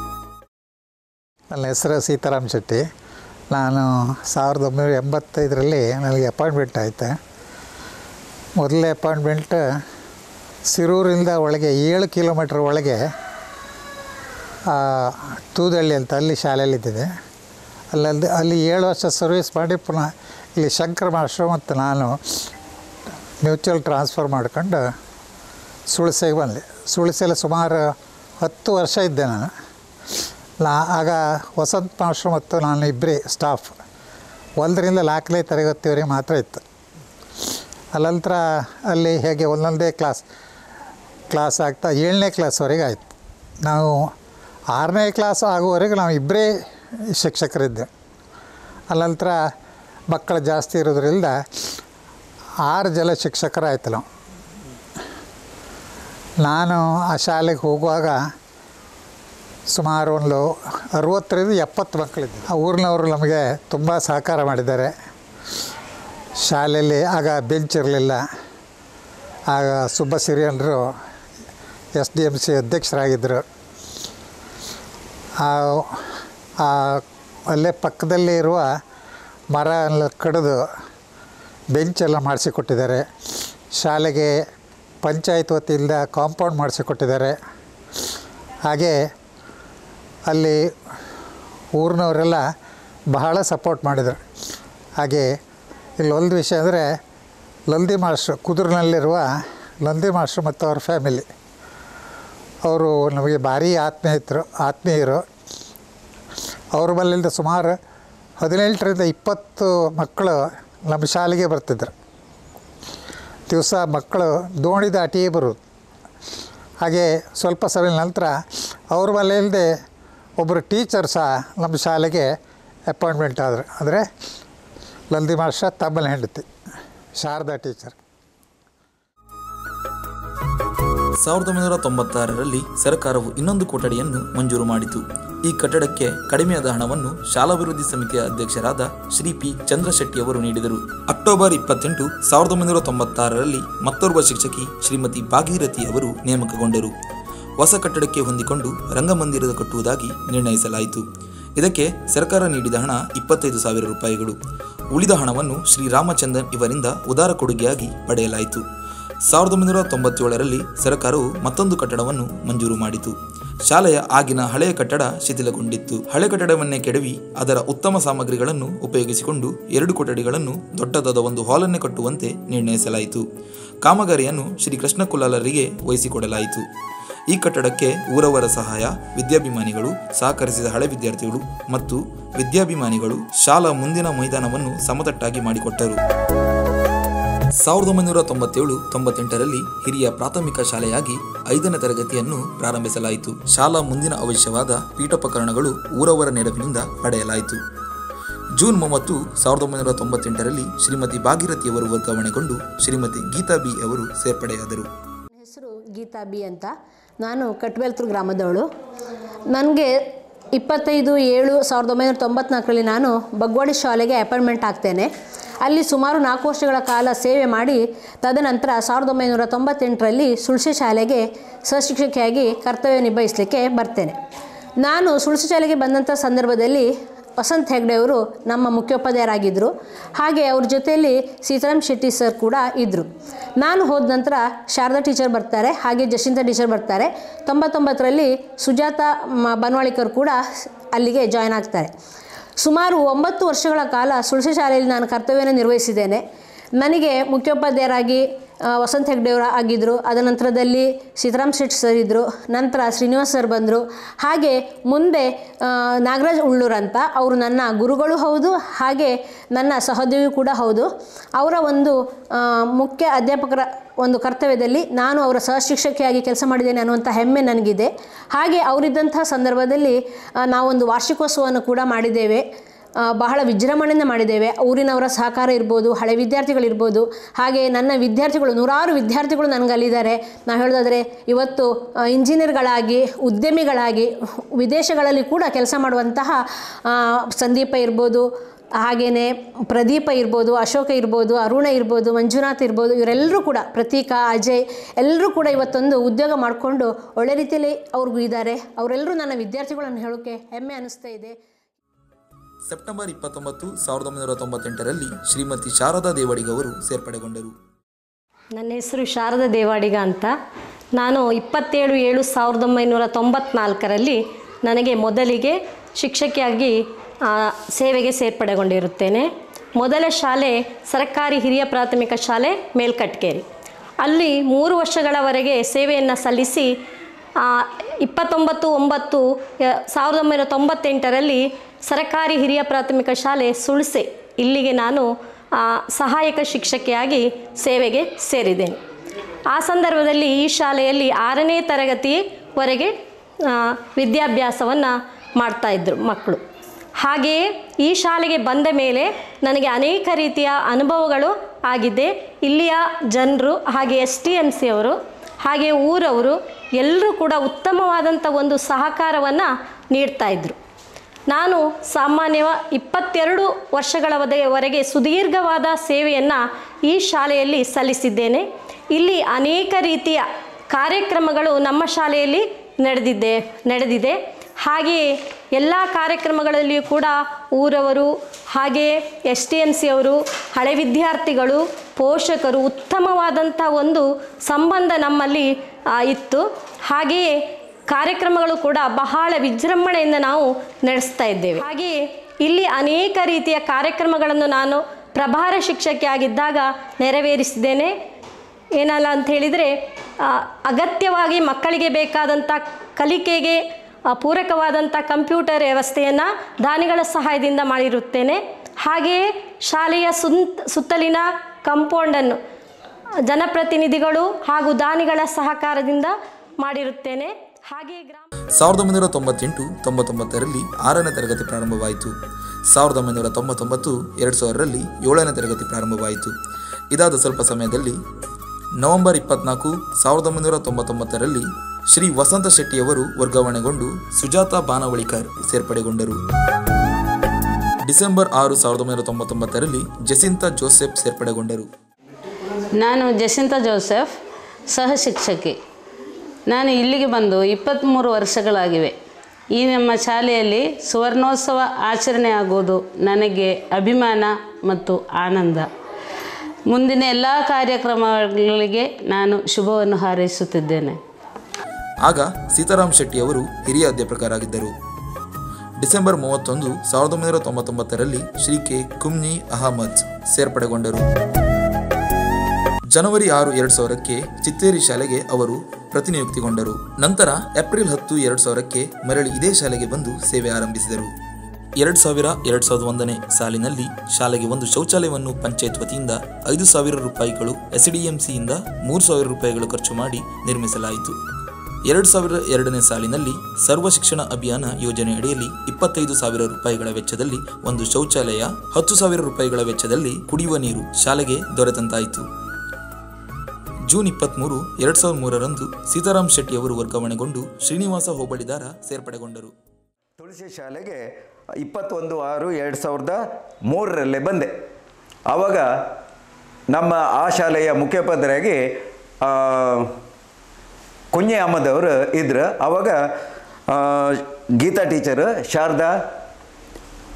ನನ್ನ ಹೆಸರು ಸೀತಾರಾಮ್ ಶೆಟ್ಟಿ ನಾನು ಸಾವಿರದ ಒಂಬೈನೂರ ಎಂಬತ್ತೈದರಲ್ಲಿ ನನಗೆ ಅಪಾಯಿಂಟ್ಮೆಂಟ್ ಆಯಿತು ಮೊದಲನೇ ಅಪಾಯಿಂಟ್ಮೆಂಟ್ ಸಿರೂರಿಂದ ಒಳಗೆ ಏಳು ಕಿಲೋಮೀಟ್ರ್ ಒಳಗೆ ಆ, ತೂದಳ್ಳಿ ಅಂತ ಅಲ್ಲಿ ಶಾಲೆಯಲ್ಲಿದ್ದಿದೆ ಅಲ್ಲಲ್ಲಿ ಅಲ್ಲಿ ಏಳು ವರ್ಷ ಸರ್ವಿಸ್ ಮಾಡಿ ಪುನಃ ಇಲ್ಲಿ ಶಂಕರ ಮಾಸ್ಟ್ರು ಮತ್ತು ನಾನು ಮ್ಯೂಚುವಲ್ ಟ್ರಾನ್ಸ್ಫರ್ ಮಾಡ್ಕೊಂಡು ಸುಳ್ಸೆಗೆ ಬಂದೆ ಸುಳ್ಸೆಲ್ಲ ಸುಮಾರು ಹತ್ತು ವರ್ಷ ಇದ್ದೆ ನಾನು ನಾ ಆಗ ವಸಂತ ಮಾಸ್ಟ್ರು ಮತ್ತು ನಾನು ಇಬ್ಬರೇ ಸ್ಟಾಫ್ ಒಂದರಿಂದ ನಾಲ್ಕನೇ ತರಗತಿವರೆಗೆ ಮಾತ್ರ ಇತ್ತು ಅಲ್ಲಂತರ ಅಲ್ಲಿ ಹೇಗೆ ಒಂದೊಂದೇ ಕ್ಲಾಸ್ ಕ್ಲಾಸ್ ಆಗ್ತಾ ಏಳನೇ ಕ್ಲಾಸ್ವರೆಗೆ ಆಯಿತು ನಾವು ಆರನೇ ಕ್ಲಾಸ್ ಆಗುವವರೆಗೆ ನಾವು ಇಬ್ಬರೇ ಶಿಕ್ಷಕರಿದ್ದೆ ಅಲ್ಲಂತರ ಮಕ್ಕಳು ಜಾಸ್ತಿ ಇರೋದ್ರಿಂದ ಆರು ಜನ ಶಿಕ್ಷಕರಾಯ್ತು ನಾವು ನಾನು ಆ ಶಾಲೆಗೆ ಹೋಗುವಾಗ ಸುಮಾರು ಒಂದು ಅರುವತ್ತರಿಂದ ಎಪ್ಪತ್ತು ಮಕ್ಕಳಿದ್ದೆ ಆ ಊರಿನವರು ನಮಗೆ ತುಂಬ ಸಹಕಾರ ಮಾಡಿದ್ದಾರೆ ಶಾಲೆಯಲ್ಲಿ ಆಗ ಬೆಂಚ್ ಇರಲಿಲ್ಲ ಆಗ ಸುಬ್ಬ ಸಿರಿಯನ್ರು ಎಸ್ ಡಿ ಎಮ್ ಸಿ ಅಧ್ಯಕ್ಷರಾಗಿದ್ದರು ಆ ಆ ಅಲ್ಲೇ ಪಕ್ಕದಲ್ಲಿ ಇರುವ ಮರ ಎಲ್ಲ ಕಡಿದು ಬೆಂಚೆಲ್ಲ ಮಾಡಿಸಿಕೊಟ್ಟಿದ್ದಾರೆ ಶಾಲೆಗೆ ಪಂಚಾಯತ್ ವತಿಯಿಂದ ಕಾಂಪೌಂಡ್ ಮಾಡಿಸಿಕೊಟ್ಟಿದ್ದಾರೆ ಹಾಗೆ ಅಲ್ಲಿ ಊರಿನವರೆಲ್ಲ ಬಹಳ ಸಪೋರ್ಟ್ ಮಾಡಿದರು ಹಾಗೆ ಇಲ್ಲಿ ಒಂದು ವಿಷಯ ಅಂದರೆ ಲಂದಿ ಮಾಸ್ಟ್ರು ಕುದುರಿನಲ್ಲಿರುವ ಲಂದಿ ಮಾಸ್ಟ್ರು ಮತ್ತು ಅವ್ರ ಫ್ಯಾಮಿಲಿ ಅವರು ನಮಗೆ ಭಾರಿ ಆತ್ಮೀಯತರು ಆತ್ಮೀಯರು ಅವ್ರ ಬಲ್ಲಿಂದ ಸುಮಾರು ಹದಿನೆಂಟರಿಂದ ಇಪ್ಪತ್ತು ಮಕ್ಕಳು ನಮ್ಮ ಶಾಲೆಗೆ ಬರ್ತಿದ್ರು ದಿವಸ ಮಕ್ಕಳು ದೋಣಿ ದಾಟಿಯೇ ಬರೋದು ಹಾಗೆ ಸ್ವಲ್ಪ ಸಮಯದ ನಂತರ ಅವ್ರ ಮನೆಯಲ್ಲದೆ ಒಬ್ಬರು ಟೀಚರ್ ಸಹ ನಮ್ಮ ಶಾಲೆಗೆ ಅಪಾಯಿಂಟ್ಮೆಂಟ್ ಆದರು ಅಂದರೆ ಲಲ್ದಿ ಮಾಸ್ಟರ್ ತಮ್ಮನ ಹೆಂಡತಿ ಶಾರದಾ ಟೀಚರ್ ಸಾವಿರದ ಒಂಬೈನೂರ ತೊಂಬತ್ತಾರರಲ್ಲಿ ಸರ್ಕಾರವು ಇನ್ನೊಂದು ಕೊಠಡಿಯನ್ನು ಮಂಜೂರು ಮಾಡಿತು ಈ ಕಟ್ಟಡಕ್ಕೆ ಕಡಿಮೆಯಾದ ಹಣವನ್ನು ಶಾಲಾಭಿವೃದ್ಧಿ ಸಮಿತಿಯ ಅಧ್ಯಕ್ಷರಾದ ಶ್ರೀ ಪಿ ಚಂದ್ರಶೆಟ್ಟಿಯವರು ನೀಡಿದರು ಅಕ್ಟೋಬರ್ ಇಪ್ಪತ್ತೆಂಟು ಸಾವಿರದ ಒಂಬೈನೂರ ತೊಂಬತ್ತಾರರಲ್ಲಿ ಮತ್ತೋರ್ವ ಶಿಕ್ಷಕಿ ಶ್ರೀಮತಿ ಭಾಗೀರಥಿ ಅವರು ನೇಮಕಗೊಂಡರು ಹೊಸ ಕಟ್ಟಡಕ್ಕೆ ಹೊಂದಿಕೊಂಡು ರಂಗಮಂದಿರದ ಕಟ್ಟುವುದಾಗಿ ನಿರ್ಣಯಿಸಲಾಯಿತು ಇದಕ್ಕೆ ಸರ್ಕಾರ ನೀಡಿದ ಹಣ ಇಪ್ಪತ್ತೈದು ಸಾವಿರ ರೂಪಾಯಿಗಳು ಉಳಿದ ಹಣವನ್ನು ಶ್ರೀ ರಾಮಚಂದ್ರನ್ ಇವರಿಂದ ಉದಾರ ಕೊಡುಗೆಯಾಗಿ ಪಡೆಯಲಾಯಿತು ಸಾವಿರದ ಒಂಬೈನೂರ ತೊಂಬತ್ತೇಳರಲ್ಲಿ ಸರ್ಕಾರವು ಮತ್ತೊಂದು ಕಟ್ಟಡವನ್ನು ಮಂಜೂರು ಮಾಡಿತು ಶಾಲೆಯ ಆಗಿನ ಹಳೆಯ ಕಟ್ಟಡ ಶಿಥಿಲಗೊಂಡಿತ್ತು ಹಳೆ ಕಟ್ಟಡವನ್ನೇ ಕೆಡವಿ ಅದರ ಉತ್ತಮ ಸಾಮಗ್ರಿಗಳನ್ನು ಉಪಯೋಗಿಸಿಕೊಂಡು ಎರಡು ಕೊಠಡಿಗಳನ್ನು ದೊಡ್ಡದಾದ ಒಂದು ಹಾಲನ್ನೇ ಕಟ್ಟುವಂತೆ ನಿರ್ಣಯಿಸಲಾಯಿತು ಕಾಮಗಾರಿಯನ್ನು ಶ್ರೀ ಕೃಷ್ಣ ಕುಲಾಲರಿಗೆ ವಹಿಸಿಕೊಡಲಾಯಿತು ಈ ಕಟ್ಟಡಕ್ಕೆ ಊರವರ ಸಹಾಯ ವಿದ್ಯಾಭಿಮಾನಿಗಳು ಸಹಕರಿಸಿದ ಹಳೆ ವಿದ್ಯಾರ್ಥಿಗಳು ಮತ್ತು ವಿದ್ಯಾಭಿಮಾನಿಗಳು ಶಾಲಾ ಮುಂದಿನ ಮೈದಾನವನ್ನು ಸಮತಟ್ಟಾಗಿ ಮಾಡಿಕೊಟ್ಟರು ಸಾವಿರದ ಒಂಬೈನೂರ ತೊಂಬತ್ತೇಳು ತೊಂಬತ್ತೆಂಟರಲ್ಲಿ ಹಿರಿಯ ಪ್ರಾಥಮಿಕ ಶಾಲೆಯಾಗಿ ಐದನೇ ತರಗತಿಯನ್ನು ಪ್ರಾರಂಭಿಸಲಾಯಿತು ಶಾಲಾ ಮುಂದಿನ ಅವಶ್ಯವಾದ ಪೀಠೋಪಕರಣಗಳು ಊರವರ ನೆರವಿನಿಂದ ಪಡೆಯಲಾಯಿತು ಜೂನ್ ಮೂವತ್ತು ಸಾವಿರದ ಒಂಬೈನೂರ ತೊಂಬತ್ತೆಂಟರಲ್ಲಿ ಶ್ರೀಮತಿ ಭಾಗೀರಥಿಯವರು ವರ್ಗಾವಣೆಗೊಂಡು ಶ್ರೀಮತಿ ಗೀತಾ ಬಿ ಅವರು ಸೇರ್ಪಡೆಯಾದರು ನನ್ನ ಹೆಸರು ಗೀತಾ ಬಿ ಅಂತ ನಾನು ಕಟ್ಬೇಲ್ತೂರು ಗ್ರಾಮದವಳು ನನಗೆ ಇಪ್ಪತ್ತೈದು ಏಳು ಸಾವಿರದ ಒಂಬೈನೂರ ತೊಂಬತ್ನಾಲ್ಕರಲ್ಲಿ ನಾನು ಬಗ್ವಾಡಿ ಶಾಲೆಗೆ ಅಪಾಯಿಂಟ್ಮೆಂಟ್ ಆಗ್ತೇನೆ ಅಲ್ಲಿ ಸುಮಾರು ನಾಲ್ಕು ವರ್ಷಗಳ ಕಾಲ ಸೇವೆ ಮಾಡಿ ತದನಂತರ ಸಾವಿರದ ಒಂಬೈನೂರ ತೊಂಬತ್ತೆಂಟರಲ್ಲಿ ಸುಳ್ಸಿ ಶಾಲೆಗೆ ಸಹಶಿಕ್ಷಕಿಯಾಗಿ ಕರ್ತವ್ಯ ನಿಭಾಯಿಸಲಿಕ್ಕೆ ಬರ್ತೇನೆ ನಾನು ಸುಳ್ಸಿ ಶಾಲೆಗೆ ಬಂದಂಥ ಸಂದರ್ಭದಲ್ಲಿ ವಸಂತ್ ಹೆಗ್ಡೆ ಅವರು ನಮ್ಮ ಮುಖ್ಯೋಪಾಧ್ಯಾಯರಾಗಿದ್ದರು ಹಾಗೆ ಅವ್ರ ಜೊತೆಯಲ್ಲಿ ಸೀತಾರಾಮ್ ಶೆಟ್ಟಿ ಸರ್ ಕೂಡ ಇದ್ದರು ನಾನು ಹೋದ ನಂತರ ಶಾರದಾ ಟೀಚರ್ ಬರ್ತಾರೆ ಹಾಗೆ ಜಶಿಂತ ಟೀಚರ್ ಬರ್ತಾರೆ ತೊಂಬತ್ತೊಂಬತ್ತರಲ್ಲಿ ಸುಜಾತ ಮ- ಬನ್ವಾಳಿಕರ್ ಕೂಡ ಅಲ್ಲಿಗೆ ಜಾಯ್ನ್ ಆಗ್ತಾರೆ ಸುಮಾರು ಒಂಬತ್ತು ವರ್ಷಗಳ ಕಾಲ ಸುಳ್ಸಿ ಶಾಲೆಯಲ್ಲಿ ನಾನು ಕರ್ತವ್ಯನ ನಿರ್ವಹಿಸಿದ್ದೇನೆ ನನಗೆ ಮುಖ್ಯೋಪಾಧ್ಯಾಯರಾಗಿ ಆ, ವಸಂತ್ ಹೆಗ್ಡೆಯವರು ಆಗಿದ್ದರು ಅದ ನಂತರದಲ್ಲಿ ಸೀತಾರಾಮ್ ಶೆಟ್ಟಿ ಸರ್ ಇದ್ದರು ನಂತರ ಶ್ರೀನಿವಾಸ್ ಸರ್ ಬಂದರು ಹಾಗೆ ಮುಂದೆ ಆ, ನಾಗರಾಜ್ ಉಳ್ಳೂರ್ ಅಂತ ಅವರು ನನ್ನ ಗುರುಗಳು ಹೌದು ಹಾಗೆ ನನ್ನ ಸಹೋದ್ಯೋಗಿ ಕೂಡ ಹೌದು ಅವರ ಒಂದು ಆ, ಮುಖ್ಯ ಅಧ್ಯಾಪಕರ ಒಂದು ಕರ್ತವ್ಯದಲ್ಲಿ ನಾನು ಅವರ ಸಹಶಿಕ್ಷಕಿಯಾಗಿ ಕೆಲಸ ಮಾಡಿದ್ದೇನೆ ಅನ್ನುವಂಥ ಹೆಮ್ಮೆ ನನಗಿದೆ ಹಾಗೆ ಅವರಿದ್ದಂಥ ಸಂದರ್ಭದಲ್ಲಿ ಆ, ನಾವೊಂದು ವಾರ್ಷಿಕೋತ್ಸವವನ್ನು ಕೂಡ ಮಾಡಿದ್ದೇವೆ ಆ, ಬಹಳ ವಿಜೃಂಭಣೆಯಿಂದ ಮಾಡಿದ್ದೇವೆ ಊರಿನವರ ಸಹಕಾರ ಇರ್ಬೋದು ಹಳೆ ವಿದ್ಯಾರ್ಥಿಗಳಿರ್ಬೋದು ಹಾಗೆ ನನ್ನ ವಿದ್ಯಾರ್ಥಿಗಳು ನೂರಾರು ವಿದ್ಯಾರ್ಥಿಗಳು ನನಗಲ್ಲಿದ್ದಾರೆ ನಾವು ಹೇಳೋದಾದರೆ ಇವತ್ತು ಆ, ಇಂಜಿನಿಯರ್ಗಳಾಗಿ ಉದ್ಯಮಿಗಳಾಗಿ ವಿದೇಶಗಳಲ್ಲಿ ಕೂಡ ಕೆಲಸ ಮಾಡುವಂತಹ ಆ, ಸಂದೀಪ ಇರ್ಬೋದು ಹಾಗೆಯೇ ಪ್ರದೀಪ ಇರ್ಬೋದು ಅಶೋಕ ಇರ್ಬೋದು ಅರುಣ ಇರ್ಬೋದು ಮಂಜುನಾಥ್ ಇರ್ಬೋದು ಇವರೆಲ್ಲರೂ ಕೂಡ ಪ್ರತೀಕ ಅಜಯ್ ಎಲ್ಲರೂ ಕೂಡ ಇವತ್ತೊಂದು ಉದ್ಯೋಗ ಮಾಡಿಕೊಂಡು ಒಳ್ಳೆ ರೀತಿಯಲ್ಲಿ ಅವ್ರಿಗೂ ಇದ್ದಾರೆ ಅವರೆಲ್ಲರೂ ನನ್ನ ವಿದ್ಯಾರ್ಥಿಗಳನ್ನು ಹೇಳೋಕ್ಕೆ ಹೆಮ್ಮೆ ಅನ್ನಿಸ್ತಾ ಇದೆ ಸೆಪ್ಟೆಂಬರ್ ಇಪ್ಪತ್ತೊಂಬತ್ತು ಸಾವಿರದ ಒಂಬೈನೂರ ತೊಂಬತ್ತೆಂಟರಲ್ಲಿ ಶ್ರೀಮತಿ ಶಾರದಾ ದೇವಡಿಗ ಅವರು ಸೇರ್ಪಡೆಗೊಂಡರು ನನ್ನ ಹೆಸರು ಶಾರದಾ ದೇವಾಡಿಗ ಅಂತ ನಾನು ಇಪ್ಪತ್ತೇಳು ಏಳು ಸಾವಿರದ ಒಂಬೈನೂರ ತೊಂಬತ್ನಾಲ್ಕರಲ್ಲಿ ನನಗೆ ಮೊದಲಿಗೆ ಶಿಕ್ಷಕಿಯಾಗಿ ಆ, ಸೇವೆಗೆ ಸೇರ್ಪಡೆಗೊಂಡಿರುತ್ತೇನೆ ಮೊದಲ ಶಾಲೆ ಸರ್ಕಾರಿ ಹಿರಿಯ ಪ್ರಾಥಮಿಕ ಶಾಲೆ ಮೇಲ್ಕಟ್ಕೇರಿ ಅಲ್ಲಿ ಮೂರು ವರ್ಷಗಳವರೆಗೆ ಸೇವೆಯನ್ನು ಸಲ್ಲಿಸಿ ಆ, ಇಪ್ಪತ್ತೊಂಬತ್ತು ಒಂಬತ್ತು ಯ- ಸಾವಿರದ ಒಂಬೈನೂರ ತೊಂಬತ್ತೆಂಟರಲ್ಲಿ ಸರ್ಕಾರಿ ಹಿರಿಯ ಪ್ರಾಥಮಿಕ ಶಾಲೆ ಸುಳ್ಸೆ ಇಲ್ಲಿಗೆ ನಾನು ಆ, ಸಹಾಯಕ ಶಿಕ್ಷಕಿಯಾಗಿ ಸೇವೆಗೆ ಸೇರಿದ್ದೇನೆ ಆ ಸಂದರ್ಭದಲ್ಲಿ ಈ ಶಾಲೆಯಲ್ಲಿ ಆರನೇ ತರಗತಿವರೆಗೆ ಆ, ವಿದ್ಯಾಭ್ಯಾಸವನ್ನು ಮಾಡ್ತಾಯಿದ್ರು ಮಕ್ಕಳು ಹಾಗೆಯೇ ಈ ಶಾಲೆಗೆ ಬಂದ ಮೇಲೆ ನನಗೆ ಅನೇಕ ರೀತಿಯ ಅನುಭವಗಳು ಆಗಿದೆ ಇಲ್ಲಿಯ ಜನರು ಹಾಗೆ ಎಸ್ ಟಿ ಎಮ್ ಸಿ ಅವರು ಹಾಗೆ ಊರವರು ಎಲ್ಲರೂ ಕೂಡ ಉತ್ತಮವಾದಂಥ ಒಂದು ಸಹಕಾರವನ್ನು ನೀಡ್ತಾಯಿದ್ರು ನಾನು ಸಾಮಾನ್ಯವ ಇಪ್ಪತ್ತೆರಡು ವರ್ಷಗಳವರೆಗೆ ಸುದೀರ್ಘವಾದ ಸೇವೆಯನ್ನು ಈ ಶಾಲೆಯಲ್ಲಿ ಸಲ್ಲಿಸಿದ್ದೇನೆ ಇಲ್ಲಿ ಅನೇಕ ರೀತಿಯ ಕಾರ್ಯಕ್ರಮಗಳು ನಮ್ಮ ಶಾಲೆಯಲ್ಲಿ ನಡೆದಿದ್ದೆ ನಡೆದಿದೆ ಹಾಗೆಯೇ ಎಲ್ಲ ಕಾರ್ಯಕ್ರಮಗಳಲ್ಲಿಯೂ ಕೂಡ ಊರವರು ಹಾಗೆ ಎಸ್ ಟಿ ಎಮ್ ಸಿ ಅವರು ಹಳೆ ವಿದ್ಯಾರ್ಥಿಗಳು ಪೋಷಕರು ಉತ್ತಮವಾದಂಥ ಒಂದು ಸಂಬಂಧ ನಮ್ಮಲ್ಲಿ ಆ, ಇತ್ತು ಹಾಗೆಯೇ ಕಾರ್ಯಕ್ರಮಗಳು ಕೂಡ ಬಹಳ ವಿಜೃಂಭಣೆಯಿಂದ ನಾವು ನಡೆಸ್ತಾ ಇದ್ದೇವೆ ಹಾಗೆಯೇ ಇಲ್ಲಿ ಅನೇಕ ರೀತಿಯ ಕಾರ್ಯಕ್ರಮಗಳನ್ನು ನಾನು ಪ್ರಭಾರ ಶಿಕ್ಷಕಿಯಾಗಿದ್ದಾಗ ನೆರವೇರಿಸಿದ್ದೇನೆ ಏನಲ್ಲ ಅಂತ ಹೇಳಿದರೆ ಆ, ಅಗತ್ಯವಾಗಿ ಮಕ್ಕಳಿಗೆ ಬೇಕಾದಂಥ ಕಲಿಕೆಗೆ ಆ, ಪೂರಕವಾದಂಥ ಕಂಪ್ಯೂಟರ್ ವ್ಯವಸ್ಥೆಯನ್ನು ದಾನಿಗಳ ಸಹಾಯದಿಂದ ಮಾಡಿರುತ್ತೇನೆ ಹಾಗೆಯೇ ಶಾಲೆಯ ಸುಂತ್ ಸುತ್ತಲಿನ ಕಂಪೌಂಡನ್ನು ಜನಪ್ರತಿನಿಧಿಗಳು ಹಾಗೂ ದಾನಿಗಳ ಸಹಕಾರದಿಂದ ಮಾಡಿರುತ್ತೇನೆ ಹಾಗೆಯೇ ಗ್ರಾಮ ಸಾವಿರದ ಒಂಬೈನೂರ ತೊಂಬತ್ತೆಂಟು ತೊಂಬತ್ತೊಂಬತ್ತರಲ್ಲಿ ಆರನೇ ತರಗತಿ ಪ್ರಾರಂಭವಾಯಿತು ಸಾವಿರದ ಒಂಬೈನೂರ ತೊಂಬತ್ತೊಂಬತ್ತು ಎರಡು ಸಾವಿರರಲ್ಲಿ ಏಳನೇ ತರಗತಿ ಪ್ರಾರಂಭವಾಯಿತು ಇದಾದ ಸ್ವಲ್ಪ ಸಮಯದಲ್ಲಿ ನವೆಂಬರ್ ಇಪ್ಪತ್ನಾಲ್ಕು ಸಾವಿರದ ಒಂಬೈನೂರ ತೊಂಬತ್ತೊಂಬತ್ತರಲ್ಲಿ ಶ್ರೀ ವಸಂತ ಶೆಟ್ಟಿಯವರು ವರ್ಗಾವಣೆಗೊಂಡು ಸುಜಾತ ಬಾನವಳಿಕರ್ ಸೇರ್ಪಡೆಗೊಂಡರು ಡಿಸೆಂಬರ್ ಆರು ಸಾವಿರದ ಒಂಬೈನೂರ ತೊಂಬತ್ತೊಂಬತ್ತರಲ್ಲಿ ಜಸಿಂತಾ ಜೋಸೆಫ್ ಸೇರ್ಪಡೆಗೊಂಡರು ನಾನು ಜಸಿಂತಾ ಜೋಸೆಫ್ ಸಹ ಶಿಕ್ಷಕಿ ನಾನು ಇಲ್ಲಿಗೆ ಬಂದು ಇಪ್ಪತ್ತ್ಮೂರು ವರ್ಷಗಳಾಗಿವೆ ಈ ನಮ್ಮ ಶಾಲೆಯಲ್ಲಿ ಸುವರ್ಣೋತ್ಸವ ಆಚರಣೆ ಆಗುವುದು ನನಗೆ ಅಭಿಮಾನ ಮತ್ತು ಆನಂದ ಮುಂದಿನ ಎಲ್ಲ ಕಾರ್ಯಕ್ರಮಗಳಿಗೆ ನಾನು ಶುಭವನ್ನು ಹಾರೈಸುತ್ತಿದ್ದೇನೆ ಆಗ ಸೀತಾರಾಮ್ ಶೆಟ್ಟಿಯವರು ಹಿರಿಯ ಅಧ್ಯಾಪಕರಾಗಿದ್ದರು ಡಿಸೆಂಬರ್ ಮೂವತ್ತೊಂದು ಸಾವಿರದ ಒಂಬೈನೂರ ತೊಂಬತ್ತೊಂಬತ್ತರಲ್ಲಿ ಶ್ರೀ ಕೆ ಕುಮ್ನಿ ಅಹಮದ್ ಸೇರ್ಪಡೆಗೊಂಡರು ಜನವರಿ ಆರು ಎರಡು ಸಾವಿರಕ್ಕೆ ಚಿತ್ತೇರಿ ಶಾಲೆಗೆ ಅವರು ಪ್ರತಿನಿಯುಕ್ತಿಗೊಂಡರು ನಂತರ ಏಪ್ರಿಲ್ ಹತ್ತು ಎರಡು ಸಾವಿರಕ್ಕೆ ಮರಳಿ ಇದೇ ಶಾಲೆಗೆ ಬಂದು ಸೇವೆ ಆರಂಭಿಸಿದರು ಎರಡು ಸಾವಿರ ಎರಡು ಸಾವಿರದ ಒಂದನೇ ಸಾಲಿನಲ್ಲಿ ಶಾಲೆಗೆ ಒಂದು ಶೌಚಾಲಯವನ್ನು ಪಂಚಾಯತ್ ವತಿಯಿಂದ ಐದು ಸಾವಿರ ರೂಪಾಯಿಗಳು ಎಸ್ಡಿಎಂಸಿಯಿಂದ ಮೂರು ಸಾವಿರ ರೂಪಾಯಿಗಳು ಖರ್ಚು ಮಾಡಿ ನಿರ್ಮಿಸಲಾಯಿತು ಎರಡು ಸಾವಿರದ ಎರಡನೇ ಸಾಲಿನಲ್ಲಿ ಸರ್ವ ಶಿಕ್ಷಣ ಅಭಿಯಾನ ಯೋಜನೆ ಅಡಿಯಲ್ಲಿ ಇಪ್ಪತ್ತೈದು ಸಾವಿರ ರೂಪಾಯಿಗಳ ವೆಚ್ಚದಲ್ಲಿ ಒಂದು ಶೌಚಾಲಯ ಹತ್ತು ಸಾವಿರ ರೂಪಾಯಿಗಳ ವೆಚ್ಚದಲ್ಲಿ ಕುಡಿಯುವ ನೀರು ಶಾಲೆಗೆ ದೊರೆತಂತಾಯಿತು ಜೂನ್ ಇಪ್ಪತ್ತ್ಮೂರು ಎರಡು ಸಾವಿರದ ಮೂರರಂದು ಸೀತಾರಾಮ್ ಶೆಟ್ಟಿಯವರು ವರ್ಗಾವಣೆಗೊಂಡು ಶ್ರೀನಿವಾಸ ಹೋಬಳಿದಾರ ಸೇರ್ಪಡೆಗೊಂಡರು ತುಳಸಿ ಶಾಲೆಗೆ ಇಪ್ಪತ್ತೊಂದು ಆರು ಎರಡು ಸಾವಿರದ ಮೂರರಲ್ಲೇ ಬಂದೆ ಆವಾಗ ನಮ್ಮ ಆ ಶಾಲೆಯ ಮುಖ್ಯೋಪಾಧ್ಯಾಯರಾಗಿ ಆ, ಕುഞ്ഞೆ ಅಹಮದ್ ಅವರು ಇದ್ರು ಆವಾಗ ಆ, ಗೀತಾ ಟೀಚರು ಶಾರದಾ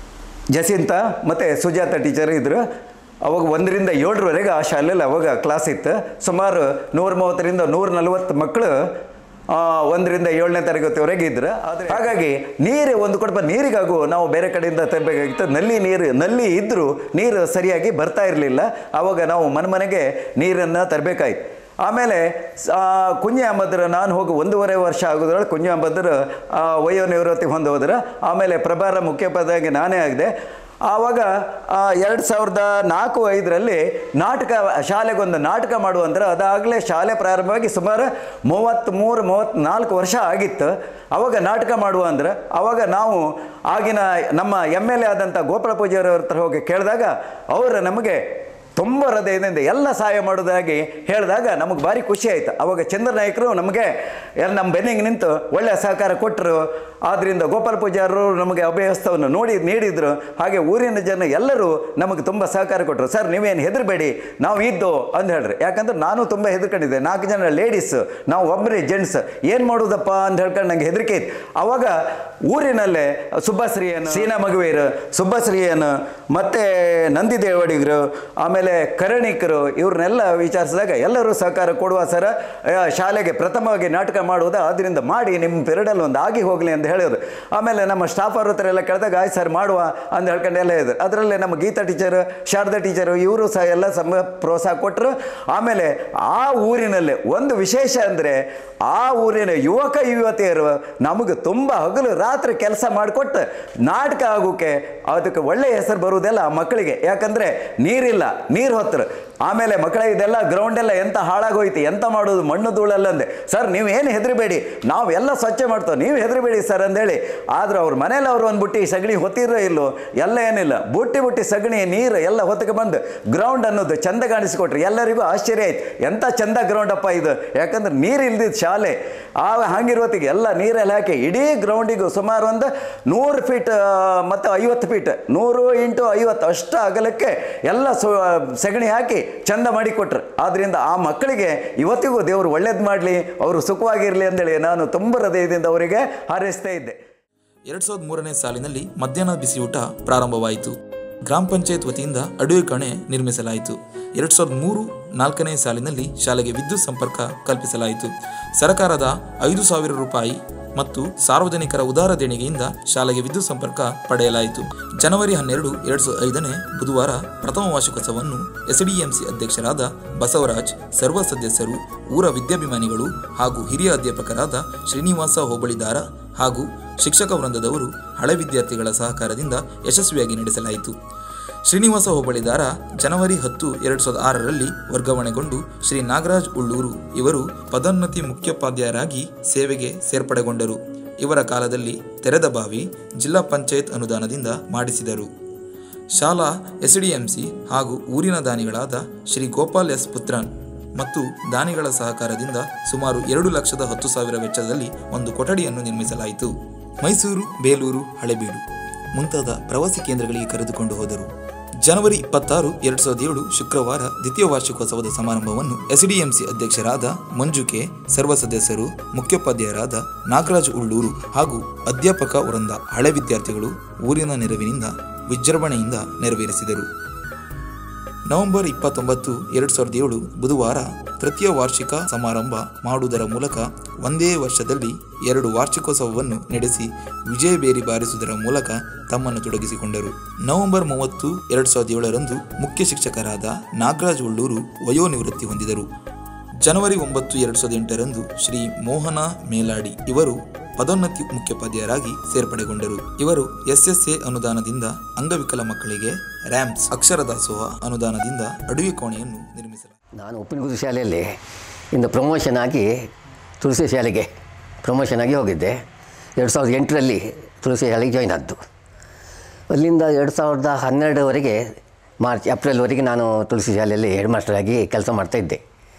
ಜಸಿಂತ ಮತ್ತು ಸುಜಾತ ಟೀಚರ್ ಇದ್ದರು ಅವಾಗ ಒಂದರಿಂದ ಏಳರವರೆಗೆ ಆ ಶಾಲೆಯಲ್ಲಿ ಅವಾಗ ಕ್ಲಾಸ್ ಇತ್ತು ಸುಮಾರು ನೂರ ಮೂವತ್ತರಿಂದ ನೂರ ನಲ್ವತ್ತು ಮಕ್ಕಳು ಆ, ಒಂದರಿಂದ ಏಳನೇ ತರಗತಿವರೆಗೆ ಇದ್ರು ಆದರೆ ಹಾಗಾಗಿ ನೀರು ಒಂದು ಕೊಡಪ ನೀರಿಗಾಗೂ ನಾವು ಬೇರೆ ಕಡೆಯಿಂದ ತರಬೇಕಾಗಿತ್ತು ನಲ್ಲಿ ನೀರು ನಲ್ಲಿ ಇದ್ದರೂ ನೀರು ಸರಿಯಾಗಿ ಬರ್ತಾ ಇರಲಿಲ್ಲ ಆವಾಗ ನಾವು ಮನೆ ಮನೆಗೆ ನೀರನ್ನು ತರಬೇಕಾಯ್ತು ಆಮೇಲೆ ಆ, ಕುಂಜಿ ಅಹಮದ್ರ ನಾನು ಹೋಗಿ ಒಂದೂವರೆ ವರ್ಷ ಆಗೋದ್ರೊಳಗೆ ಕುಂಜಿ ಅಹಮದ್ರ ಆ, ವಯೋ ನಿವೃತ್ತಿ ಹೊಂದೋದ್ರ ಆಮೇಲೆ ಪ್ರಭಾರ ಮುಖ್ಯೋಪಾಧ್ಯಾಯ ನಾನೇ ಆಗಿದೆ ಆವಾಗ ಎರಡು ಸಾವಿರದ ನಾಲ್ಕು ಐದರಲ್ಲಿ ನಾಟಕ ಶಾಲೆಗೊಂದು ನಾಟಕ ಮಾಡುವಂದ್ರೆ ಅದಾಗಲೇ ಶಾಲೆ ಪ್ರಾರಂಭವಾಗಿ ಸುಮಾರು ಮೂವತ್ತ್ಮೂರು ಮೂವತ್ತ್ನಾಲ್ಕು ವರ್ಷ ಆಗಿತ್ತು ಅವಾಗ ನಾಟಕ ಮಾಡುವ ಅಂದ್ರೆ ಅವಾಗ ನಾವು ಆಗಿನ ನಮ್ಮ ಎಮ್ ಎಲ್ ಎ ಆದಂಥ ಗೋಪಾಲ ಪೂಜಾರಿ ಹತ್ರ ಹೋಗಿ ಕೇಳಿದಾಗ ಅವರು ನಮಗೆ ತುಂಬ ಹೃದಯದಿಂದ ಎಲ್ಲ ಸಹಾಯ ಮಾಡೋದಾಗಿ ಹೇಳಿದಾಗ ನಮಗೆ ಭಾರಿ ಖುಷಿ ಆಯಿತು ಅವಾಗ ಚಂದ್ರ ನಾಯಕರು ನಮಗೆ ಎಲ್ಲ ನಮ್ಮ ಬೆನ್ನಿಗೆ ನಿಂತು ಒಳ್ಳೆಯ ಸಹಕಾರ ಕೊಟ್ಟರು ಆದ್ದರಿಂದ ಗೋಪಾಲ ಪೂಜಾರರು ನಮಗೆ ಅಭ್ಯಸ್ತವನ್ನು ನೋಡಿ ನೀಡಿದರು ಹಾಗೆ ಊರಿನ ಜನ ಎಲ್ಲರೂ ನಮಗೆ ತುಂಬ ಸಹಕಾರ ಕೊಟ್ಟರು ಸರ್ ನೀವೇನು ಹೆದರಬೇಡಿ ನಾವು ಇದ್ದು ಅಂತ ಹೇಳ್ರಿ ಯಾಕಂದ್ರೆ ನಾನು ತುಂಬ ಹೆದರ್ಕೊಂಡಿದ್ದೆ ನಾಲ್ಕು ಜನ ಲೇಡೀಸ್ ನಾವು ಒಬ್ಬರೇ ಜೆಂಟ್ಸ್ ಏನು ಮಾಡೋದಪ್ಪ ಅಂತ ಹೇಳ್ಕೊಂಡು ನಂಗೆ ಹೆದರಿಕೆ ಇತ್ತು ಅವಾಗ ಊರಿನಲ್ಲೇ ಸುಬ್ಬಶ್ರೀಯನು ಸೀನಾ ಮಗುವೀರು ಸುಬ್ಬಶ್ರೀಯನು ಮತ್ತು ನಂದಿ ದೇವಡಿಗರು ಆಮೇಲೆ ಕರಣಿಕರು ಇವ್ರನ್ನೆಲ್ಲ ವಿಚಾರಿಸಿದಾಗ ಎಲ್ಲರೂ ಸಹಕಾರ ಕೊಡುವ ಸರ ಆ, ಶಾಲೆಗೆ ಪ್ರಥಮವಾಗಿ ನಾಟಕ ಮಾಡುವುದ ಆದ್ದರಿಂದ ಮಾಡಿ ನಿಮ್ಮ ಪಿರಿಯಡಲ್ಲಿ ಒಂದು ಆಗಿ ಹೋಗಲಿ ಅಂತ ಹೇಳಿದ್ರು ಆಮೇಲೆ ನಮ್ಮ ಸ್ಟಾಫ್ ಅವ್ರ ಹತ್ರ ಎಲ್ಲ ಕೇಳಿದಾಗ ಆಯ್ತು ಸರ್ ಮಾಡುವ ಅಂತ ಹೇಳ್ಕೊಂಡು ಎಲ್ಲ ಹೇಳಿದ್ರು ಅದರಲ್ಲಿ ನಮ್ಮ ಗೀತಾ ಟೀಚರ್ ಶಾರದಾ ಟೀಚರು ಇವರು ಸಹ ಎಲ್ಲ ಸಮ ಪ್ರೋತ್ಸಾಹ ಕೊಟ್ಟರು ಆಮೇಲೆ ಆ ಊರಿನಲ್ಲಿ ಒಂದು ವಿಶೇಷ ಅಂದರೆ ಆ ಊರಿನ ಯುವಕ ಯುವತಿಯರು ನಮಗೆ ತುಂಬ ಹಗಲು ರಾತ್ರಿ ಕೆಲಸ ಮಾಡಿಕೊಟ್ಟು ನಾಟಕ ಆಗೋಕ್ಕೆ ಅದಕ್ಕೆ ಒಳ್ಳೆಯ ಹೆಸರು ಬರುವುದೆಲ್ಲ ಆ ಮಕ್ಕಳಿಗೆ ಯಾಕಂದರೆ ನೀರಿಲ್ಲ ನೀರು ಹೊತ್ತರು ಆಮೇಲೆ ಮಕ್ಕಳ ಇದೆಲ್ಲ ಗ್ರೌಂಡ್ ಎಲ್ಲ ಎಂತ ಹಾಳಾಗೋಯ್ತು ಎಂತ ಮಾಡೋದು ಮಣ್ಣು ಧೂಳಲ್ಲ ಅಂದೆ ಸರ್ ನೀವು ಏನು ಹೆದರಿಬೇಡಿ ನಾವು ಎಲ್ಲ ಸ್ವಚ್ಛ ಮಾಡ್ತೇವೆ ನೀವು ಹೆದರಿಬೇಡಿ ಸರ್ ಅಂದೇಳಿ ಆದ್ರೆ ಅವ್ರ ಮನೇಲಿ ಅವರು ಒಂದು ಬುಟ್ಟಿ ಸಗಣಿ ಹೊತ್ತಿರೋ ಇಲ್ಲೋ ಎಲ್ಲ ಏನಿಲ್ಲ ಬುಟ್ಟಿ ಬುಟ್ಟಿ ಸಗಣಿ ನೀರು ಎಲ್ಲ ಹೊತ್ತಿಗೆ ಬಂದು ಗ್ರೌಂಡ್ ಅನ್ನೋದು ಚಂದ ಕಾಣಿಸ್ಕೊಟ್ರು ಎಲ್ಲರಿಗೂ ಆಶ್ಚರ್ಯ ಆಯ್ತು ಎಂಥ ಚಂದ ಗ್ರೌಂಡ್ ಅಪ್ಪ ಇದು ಯಾಕಂದ್ರೆ ನೀರು ಇಲ್ದಿದ್ದು ಶಾಲೆ ಆ ಹಂಗಿರೋತ್ತಿಗೆ ಎಲ್ಲ ನೀರೆಲ್ಲ ಹಾಕಿ ಇಡೀ ಗ್ರೌಂಡಿಗೂ ಸುಮಾರು ಒಂದು ನೂರು ಫೀಟ್ ಮತ್ತು ಐವತ್ತು ಫೀಟ್ ನೂರು ಇಂಟು ಐವತ್ತು ಅಷ್ಟು ಅಗಲಕ್ಕೆ ಎಲ್ಲ ಸು ಸಗಣಿ ಹಾಕಿ ಚಂದ ಮಾಡಿ ಕೊಟ್ರು ಆದ್ದರಿಂದ ಆ ಮಕ್ಕಳಿಗೆ ಇವತ್ತಿಗೂ ದೇವರು ಒಳ್ಳೇದು ಮಾಡಲಿ ಅವರು ಸುಖವಾಗಿರಲಿ ಅಂತೇಳಿ ನಾನು ತುಂಬ ಹೃದಯದಿಂದ ಅವರಿಗೆ ಹಾರೈಸ್ತಾ ಇದ್ದೆ ಎರಡ್ ಸಾವಿರದ ಮೂರನೇ ಸಾಲಿನಲ್ಲಿ ಮಧ್ಯಾಹ್ನ ಬಿಸಿಯೂಟ ಪ್ರಾರಂಭವಾಯಿತು ಗ್ರಾಮ ಪಂಚಾಯತ್ ವತಿಯಿಂದ ಅಡುಗೆ ಕಣೆ ನಿರ್ಮಿಸಲಾಯಿತು ಎರಡ್ ಸಾವಿರದ ಮೂರು ನಾಲ್ಕನೇ ಸಾಲಿನಲ್ಲಿ ಶಾಲೆಗೆ ವಿದ್ಯುತ್ ಸಂಪರ್ಕ ಕಲ್ಪಿಸಲಾಯಿತು ಸರ್ಕಾರದ ಐದು ಸಾವಿರ ರೂಪಾಯಿ ಮತ್ತು ಸಾರ್ವಜನಿಕರ ಉದಾರ ದೇಣಿಗೆಯಿಂದ ಶಾಲೆಗೆ ವಿದ್ಯುತ್ ಸಂಪರ್ಕ ಪಡೆಯಲಾಯಿತು ಜನವರಿ ಹನ್ನೆರಡು ಎರಡ್ ಸಾವಿರದ ಐದನೇ ಬುಧವಾರ ಪ್ರಥಮ ವಾರ್ಷಿಕೋತ್ಸವವನ್ನು ಎಸ್ಡಿಎಂಸಿ ಅಧ್ಯಕ್ಷರಾದ ಬಸವರಾಜ್ ಸರ್ವ ಸದಸ್ಯರು ಊರ ವಿದ್ಯಾಭಿಮಾನಿಗಳು ಹಾಗೂ ಹಿರಿಯ ಅಧ್ಯಾಪಕರಾದ ಶ್ರೀನಿವಾಸ ಹೋಬಳಿದಾರ ಹಾಗೂ ಶಿಕ್ಷಕ ವೃಂದದವರು ಹಳೆ ವಿದ್ಯಾರ್ಥಿಗಳ ಸಹಕಾರದಿಂದ ಯಶಸ್ವಿಯಾಗಿ ನಡೆಸಲಾಯಿತು ಶ್ರೀನಿವಾಸ ಹೋಬಳಿದಾರ ಜನವರಿ ಹತ್ತು ಎರಡು ಸಾವಿರದ ಆರರಲ್ಲಿ ವರ್ಗಾವಣೆಗೊಂಡು ಶ್ರೀ ನಾಗರಾಜ್ ಉಳ್ಳೂರು ಇವರು ಪದೋನ್ನತಿ ಮುಖ್ಯೋಪಾಧ್ಯಾಯರಾಗಿ ಸೇವೆಗೆ ಸೇರ್ಪಡೆಗೊಂಡರು ಇವರ ಕಾಲದಲ್ಲಿ ತೆರೆದ ಬಾವಿ ಜಿಲ್ಲಾ ಪಂಚಾಯತ್ ಅನುದಾನದಿಂದ ಮಾಡಿಸಿದರು ಶಾಲಾ ಎಸ್ಡಿಎಂಸಿ ಹಾಗೂ ಊರಿನ ದಾನಿಗಳಾದ ಶ್ರೀ ಗೋಪಾಲ್ ಎಸ್ ಪುತ್ರನ್ ಮತ್ತು ದಾನಿಗಳ ಸಹಕಾರದಿಂದ ಸುಮಾರು ಎರಡು ಲಕ್ಷದ ಹತ್ತು ಸಾವಿರ ವೆಚ್ಚದಲ್ಲಿ ಒಂದು ಕೊಠಡಿಯನ್ನು ನಿರ್ಮಿಸಲಾಯಿತು ಮೈಸೂರು ಬೇಲೂರು ಹಳೆಬೀಡು ಮುಂತಾದ ಪ್ರವಾಸಿ ಕೇಂದ್ರಗಳಿಗೆ ಕರೆದುಕೊಂಡು ಹೋದರು ಜನವರಿ ಇಪ್ಪತ್ತಾರು ಎರಡು ಸಾವಿರದ ಏಳು ಶುಕ್ರವಾರ ದ್ವಿತೀಯ ವಾರ್ಷಿಕೋತ್ಸವದ ಸಮಾರಂಭವನ್ನು ಎಸ್ಡಿಎಂಸಿ ಅಧ್ಯಕ್ಷರಾದ ಮಂಜುಕೆ ಸರ್ವ ಸದಸ್ಯರು ಮುಖ್ಯೋಪಾಧ್ಯಾಯರಾದ ನಾಗರಾಜ್ ಉಳ್ಳೂರು ಹಾಗೂ ಅಧ್ಯಾಪಕ ವೃಂದ ಹಳೆ ವಿದ್ಯಾರ್ಥಿಗಳು ಊರಿನ ನೆರವಿನಿಂದ ವಿಜೃಂಭಣೆಯಿಂದ ನೆರವೇರಿಸಿದರು ನವೆಂಬರ್ ಇಪ್ಪತ್ತೊಂಬತ್ತು ಎರಡು ಸಾವಿರದ ಏಳು ಬುಧವಾರ ತೃತೀಯ ವಾರ್ಷಿಕ ಸಮಾರಂಭ ಮಾಡುವುದರ ಮೂಲಕ ಒಂದೇ ವರ್ಷದಲ್ಲಿ ಎರಡು ವಾರ್ಷಿಕೋತ್ಸವವನ್ನು ನಡೆಸಿ ವಿಜಯಬೇರಿ ಬಾರಿಸುವುದರ ಮೂಲಕ ತಮ್ಮನ್ನು ತೊಡಗಿಸಿಕೊಂಡರು ನವೆಂಬರ್ ಮೂವತ್ತು ಎರಡು ಸಾವಿರದ ಏಳರಂದು ಮುಖ್ಯ ಶಿಕ್ಷಕರಾದ ನಾಗರಾಜ್ ಉಳ್ಳೂರು ವಯೋನಿವೃತ್ತಿ ಹೊಂದಿದರು ಜನವರಿ ಒಂಬತ್ತು ಎರಡು ಸಾವಿರದ ಎಂಟರಂದು ಶ್ರೀ ಮೋಹನ ಮೇಲಾಡಿ ಇವರು ಪದೋನ್ನತಿ ಮುಖ್ಯೋಪಾಧ್ಯಾಯರಾಗಿ ಸೇರ್ಪಡೆಗೊಂಡರು ಇವರು ಎಸ್ಎಸ್ಎ ಅನುದಾನದಿಂದ ಅಂಗವಿಕಲ ಮಕ್ಕಳಿಗೆ ರ್ಯಾಂಪ್ಸ್ ಅಕ್ಷರ ದಾಸೋಹ ಅನುದಾನದಿಂದ ಅಡುಗೆ ಕೋಣೆಯನ್ನು ನಿರ್ಮಿಸಲಾಗಿದೆ ನಾನು ಉಪ್ಪಿನಗುರು ಶಾಲೆಯಲ್ಲಿ ಇಂದ ಪ್ರಮೋಷನ್ ಆಗಿ ತುಳಸಿ ಶಾಲೆಗೆ ಪ್ರಮೋಷನ್ ಆಗಿ ಹೋಗಿದ್ದೆ ಎರಡು ಸಾವಿರದ ಎಂಟರಲ್ಲಿ ತುಳಸಿ ಶಾಲೆಗೆ ಜಾಯ್ನ್ ಆದ್ದು ಅಲ್ಲಿಂದ ಎರಡು ಸಾವಿರದ ಹನ್ನೆರಡವರೆಗೆ ಮಾರ್ಚ್ ಏಪ್ರಿಲ್ವರೆಗೆ ನಾನು ತುಳಸಿ ಶಾಲೆಯಲ್ಲಿ ಹೆಡ್ ಮಾಸ್ಟರ್ ಆಗಿ ಕೆಲಸ ಮಾಡ್ತಾಯಿದ್ದೆ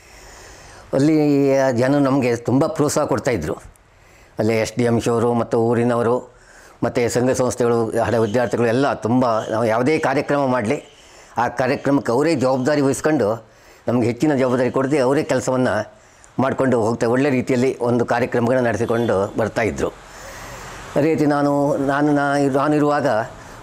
ಅಲ್ಲಿ ಜನ ನಮಗೆ ತುಂಬ ಪ್ರೋತ್ಸಾಹ ಕೊಡ್ತಾಯಿದ್ರು ಅಲ್ಲಿ ಎಸ್ ಡಿ ಎಮ್ ಶೋರು ಮತ್ತು ಊರಿನವರು ಮತ್ತು ಸಂಘ ಸಂಸ್ಥೆಗಳು ಹಳೆ ವಿದ್ಯಾರ್ಥಿಗಳು ಎಲ್ಲ ತುಂಬ ನಾವು ಯಾವುದೇ ಕಾರ್ಯಕ್ರಮ ಮಾಡಲಿ ಆ ಕಾರ್ಯಕ್ರಮಕ್ಕೆ ಅವರೇ ಜವಾಬ್ದಾರಿ ವಹಿಸ್ಕೊಂಡು ನಮಗೆ ಹೆಚ್ಚಿನ ಜವಾಬ್ದಾರಿ ಕೊಡದೆ ಅವರೇ ಕೆಲಸವನ್ನು ಮಾಡಿಕೊಂಡು ಹೋಗ್ತಾ ಒಳ್ಳೆ ರೀತಿಯಲ್ಲಿ ಒಂದು ಕಾರ್ಯಕ್ರಮಗಳನ್ನ ನಡೆಸಿಕೊಂಡು ಬರ್ತಾಯಿದ್ರು ಅದೇ ರೀತಿ ನಾನು ನಾನು ನಾ ನಾನಿರುವಾಗ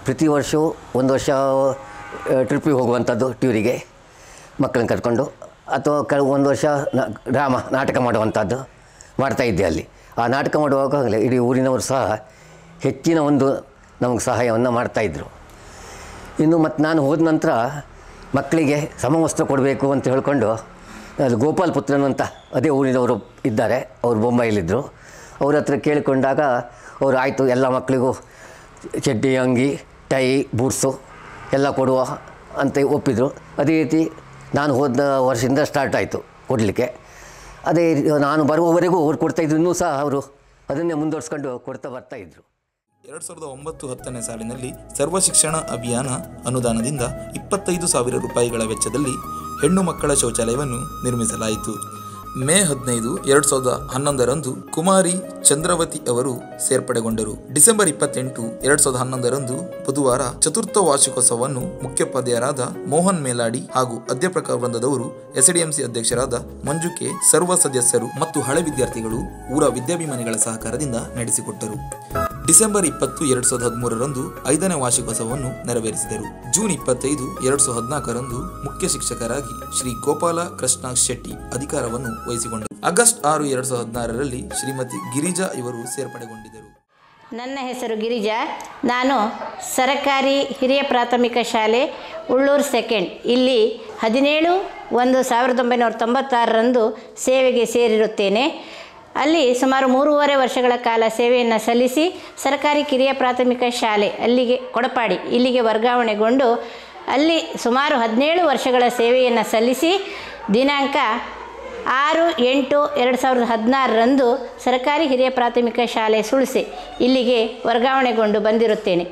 ಪ್ರತಿ ವರ್ಷವೂ ಒಂದು ವರ್ಷ ಟ್ರಿಪ್ಪಿಗೆ ಹೋಗುವಂಥದ್ದು ಟ್ಯೂರಿಗೆ ಮಕ್ಕಳನ್ನ ಕರ್ಕೊಂಡು ಅಥವಾ ಕೆಲವು ಒಂದು ವರ್ಷ ನ- ಡ್ರಾಮಾ ನಾಟಕ ಮಾಡುವಂಥದ್ದು ಮಾಡ್ತಾಯಿದ್ದೆ ಅಲ್ಲಿ ಆ ನಾಟಕ ಮಾಡುವಾಗಲೇ ಇಡೀ ಊರಿನವರು ಸಹ ಹೆಚ್ಚಿನ ಒಂದು ನಮಗೆ ಸಹಾಯವನ್ನು ಮಾಡ್ತಾಯಿದ್ರು ಇನ್ನು ಮತ್ತು ನಾನು ಹೋದ ನಂತರ ಮಕ್ಕಳಿಗೆ ಸಮವಸ್ತ್ರ ಕೊಡಬೇಕು ಅಂತ ಹೇಳ್ಕೊಂಡು ಅದು ಗೋಪಾಲ್ ಪುತ್ರನ್ ಅಂತ ಅದೇ ಊರಿನವರು ಇದ್ದಾರೆ ಅವರು ಬೊಂಬೈಲಿದ್ದರು ಅವ್ರ ಹತ್ರ ಕೇಳಿಕೊಂಡಾಗ ಅವರು ಆಯಿತು ಎಲ್ಲ ಮಕ್ಕಳಿಗೂ ಚಡ್ಡಿ ಅಂಗಿ ಟೈ ಬೂಟ್ಸು ಎಲ್ಲ ಕೊಡುವ ಅಂತ ಒಪ್ಪಿದರು ಅದೇ ರೀತಿ ನಾನು ಹೋದ ವರ್ಷದಿಂದ ಸ್ಟಾರ್ಟ್ ಆಯಿತು ಕೊಡಲಿಕ್ಕೆ ಅದೇ ರೀತಿ ನಾನು ಬರುವವರೆಗೂ ಅವ್ರು ಕೊಡ್ತಾಯಿದ್ರು ಇನ್ನೂ ಸಹ ಅವರು ಅದನ್ನೇ ಮುಂದುವರ್ಸ್ಕೊಂಡು ಕೊಡ್ತಾ ಬರ್ತಾಯಿದ್ರು ಎರಡು ಸಾವಿರದ ಒಂಬತ್ತು ಹತ್ತನೇ ಸಾಲಿನಲ್ಲಿ ಸರ್ವ ಶಿಕ್ಷಣ ಅಭಿಯಾನ ಅನುದಾನದಿಂದ ಇಪ್ಪತ್ತೈದು ಸಾವಿರ ರೂಪಾಯಿಗಳ ವೆಚ್ಚದಲ್ಲಿ ಹೆಣ್ಣು ಮಕ್ಕಳ ಶೌಚಾಲಯವನ್ನು ನಿರ್ಮಿಸಲಾಯಿತು ಮೇ ಹದಿನೈದು ಎರಡು ಸಾವಿರದ ಹನ್ನೊಂದರಂದು ಕುಮಾರಿ ಚಂದ್ರವತಿ ಅವರು ಸೇರ್ಪಡೆಗೊಂಡರು ಡಿಸೆಂಬರ್ ಇಪ್ಪತ್ತೆಂಟು ಎರಡು ಸಾವಿರದ ಹನ್ನೊಂದರಂದು ಬುಧವಾರ ಚತುರ್ಥ ವಾರ್ಷಿಕೋತ್ಸವವನ್ನು ಮುಖ್ಯೋಪಾಧ್ಯಾಯರಾದ ಮೋಹನ್ ಮೇಲಾಡಿ ಹಾಗೂ ಅಧ್ಯಾಪಕ ವೃಂದದವರು ಎಸ್ಡಿಎಂಸಿ ಅಧ್ಯಕ್ಷರಾದ ಮಂಜುಕೆ ಸರ್ವ ಸದಸ್ಯರು ಮತ್ತು ಹಳೆ ವಿದ್ಯಾರ್ಥಿಗಳು ಊರ ವಿದ್ಯಾಭಿಮಾನಿಗಳ ಸಹಕಾರದಿಂದ ನಡೆಸಿಕೊಟ್ಟರು ಡಿಸೆಂಬರ್ ಇಪ್ಪತ್ತು ಎರಡು ಸಾವಿರದ ಹದಿಮೂರರಂದು ಐದನೇ ವಾರ್ಷಿಕೋತ್ಸವವನ್ನು ನೆರವೇರಿಸಿದರು ಜೂನ್ ಇಪ್ಪತ್ತೈದು ಎರಡು ಸಾವಿರದ ಹದಿನಾಲ್ಕರಂದು ಮುಖ್ಯ ಶಿಕ್ಷಕರಾಗಿ ಶ್ರೀ ಗೋಪಾಲ ಕೃಷ್ಣ ಶೆಟ್ಟಿ ಅಧಿಕಾರವನ್ನು ವಹಿಸಿಕೊಂಡರು ಆಗಸ್ಟ್ ಆರು ಎರಡು ಸಾವಿರದ ಹದಿನಾರರಲ್ಲಿ ಶ್ರೀಮತಿ ಗಿರಿಜಾ ಇವರು ಸೇರ್ಪಡೆಗೊಂಡಿದ್ದರು ನನ್ನ ಹೆಸರು ಗಿರಿಜಾ ನಾನು ಸರಕಾರಿ ಹಿರಿಯ ಪ್ರಾಥಮಿಕ ಶಾಲೆ ಉಳ್ಳೂರು ಸೆಕೆಂಡ್ ಇಲ್ಲಿ ಹದಿನೇಳು ಒಂದು ಸಾವಿರದ ಒಂಬೈನೂರ ತೊಂಬತ್ತಾರರಂದು ಸೇವೆಗೆ ಸೇರಿರುತ್ತೇನೆ ಅಲ್ಲಿ ಸುಮಾರು ಮೂರುವರೆ ವರ್ಷಗಳ ಕಾಲ ಸೇವೆಯನ್ನು ಸಲ್ಲಿಸಿ ಸರ್ಕಾರಿ ಕಿರಿಯ ಪ್ರಾಥಮಿಕ ಶಾಲೆ ಅಲ್ಲಿಗೆ ಕೊಡಪಾಡಿ ಇಲ್ಲಿಗೆ ವರ್ಗಾವಣೆಗೊಂಡು ಅಲ್ಲಿ ಸುಮಾರು ಹದಿನೇಳು ವರ್ಷಗಳ ಸೇವೆಯನ್ನು ಸಲ್ಲಿಸಿ ದಿನಾಂಕ ಆರು ಎಂಟು ಎರಡು ಸಾವಿರದ ಹದಿನಾರರಂದು ಸರ್ಕಾರಿ ಹಿರಿಯ ಪ್ರಾಥಮಿಕ ಶಾಲೆ ಸುಳ್ಸೆ ಇಲ್ಲಿಗೆ ವರ್ಗಾವಣೆಗೊಂಡು ಬಂದಿರುತ್ತೇನೆ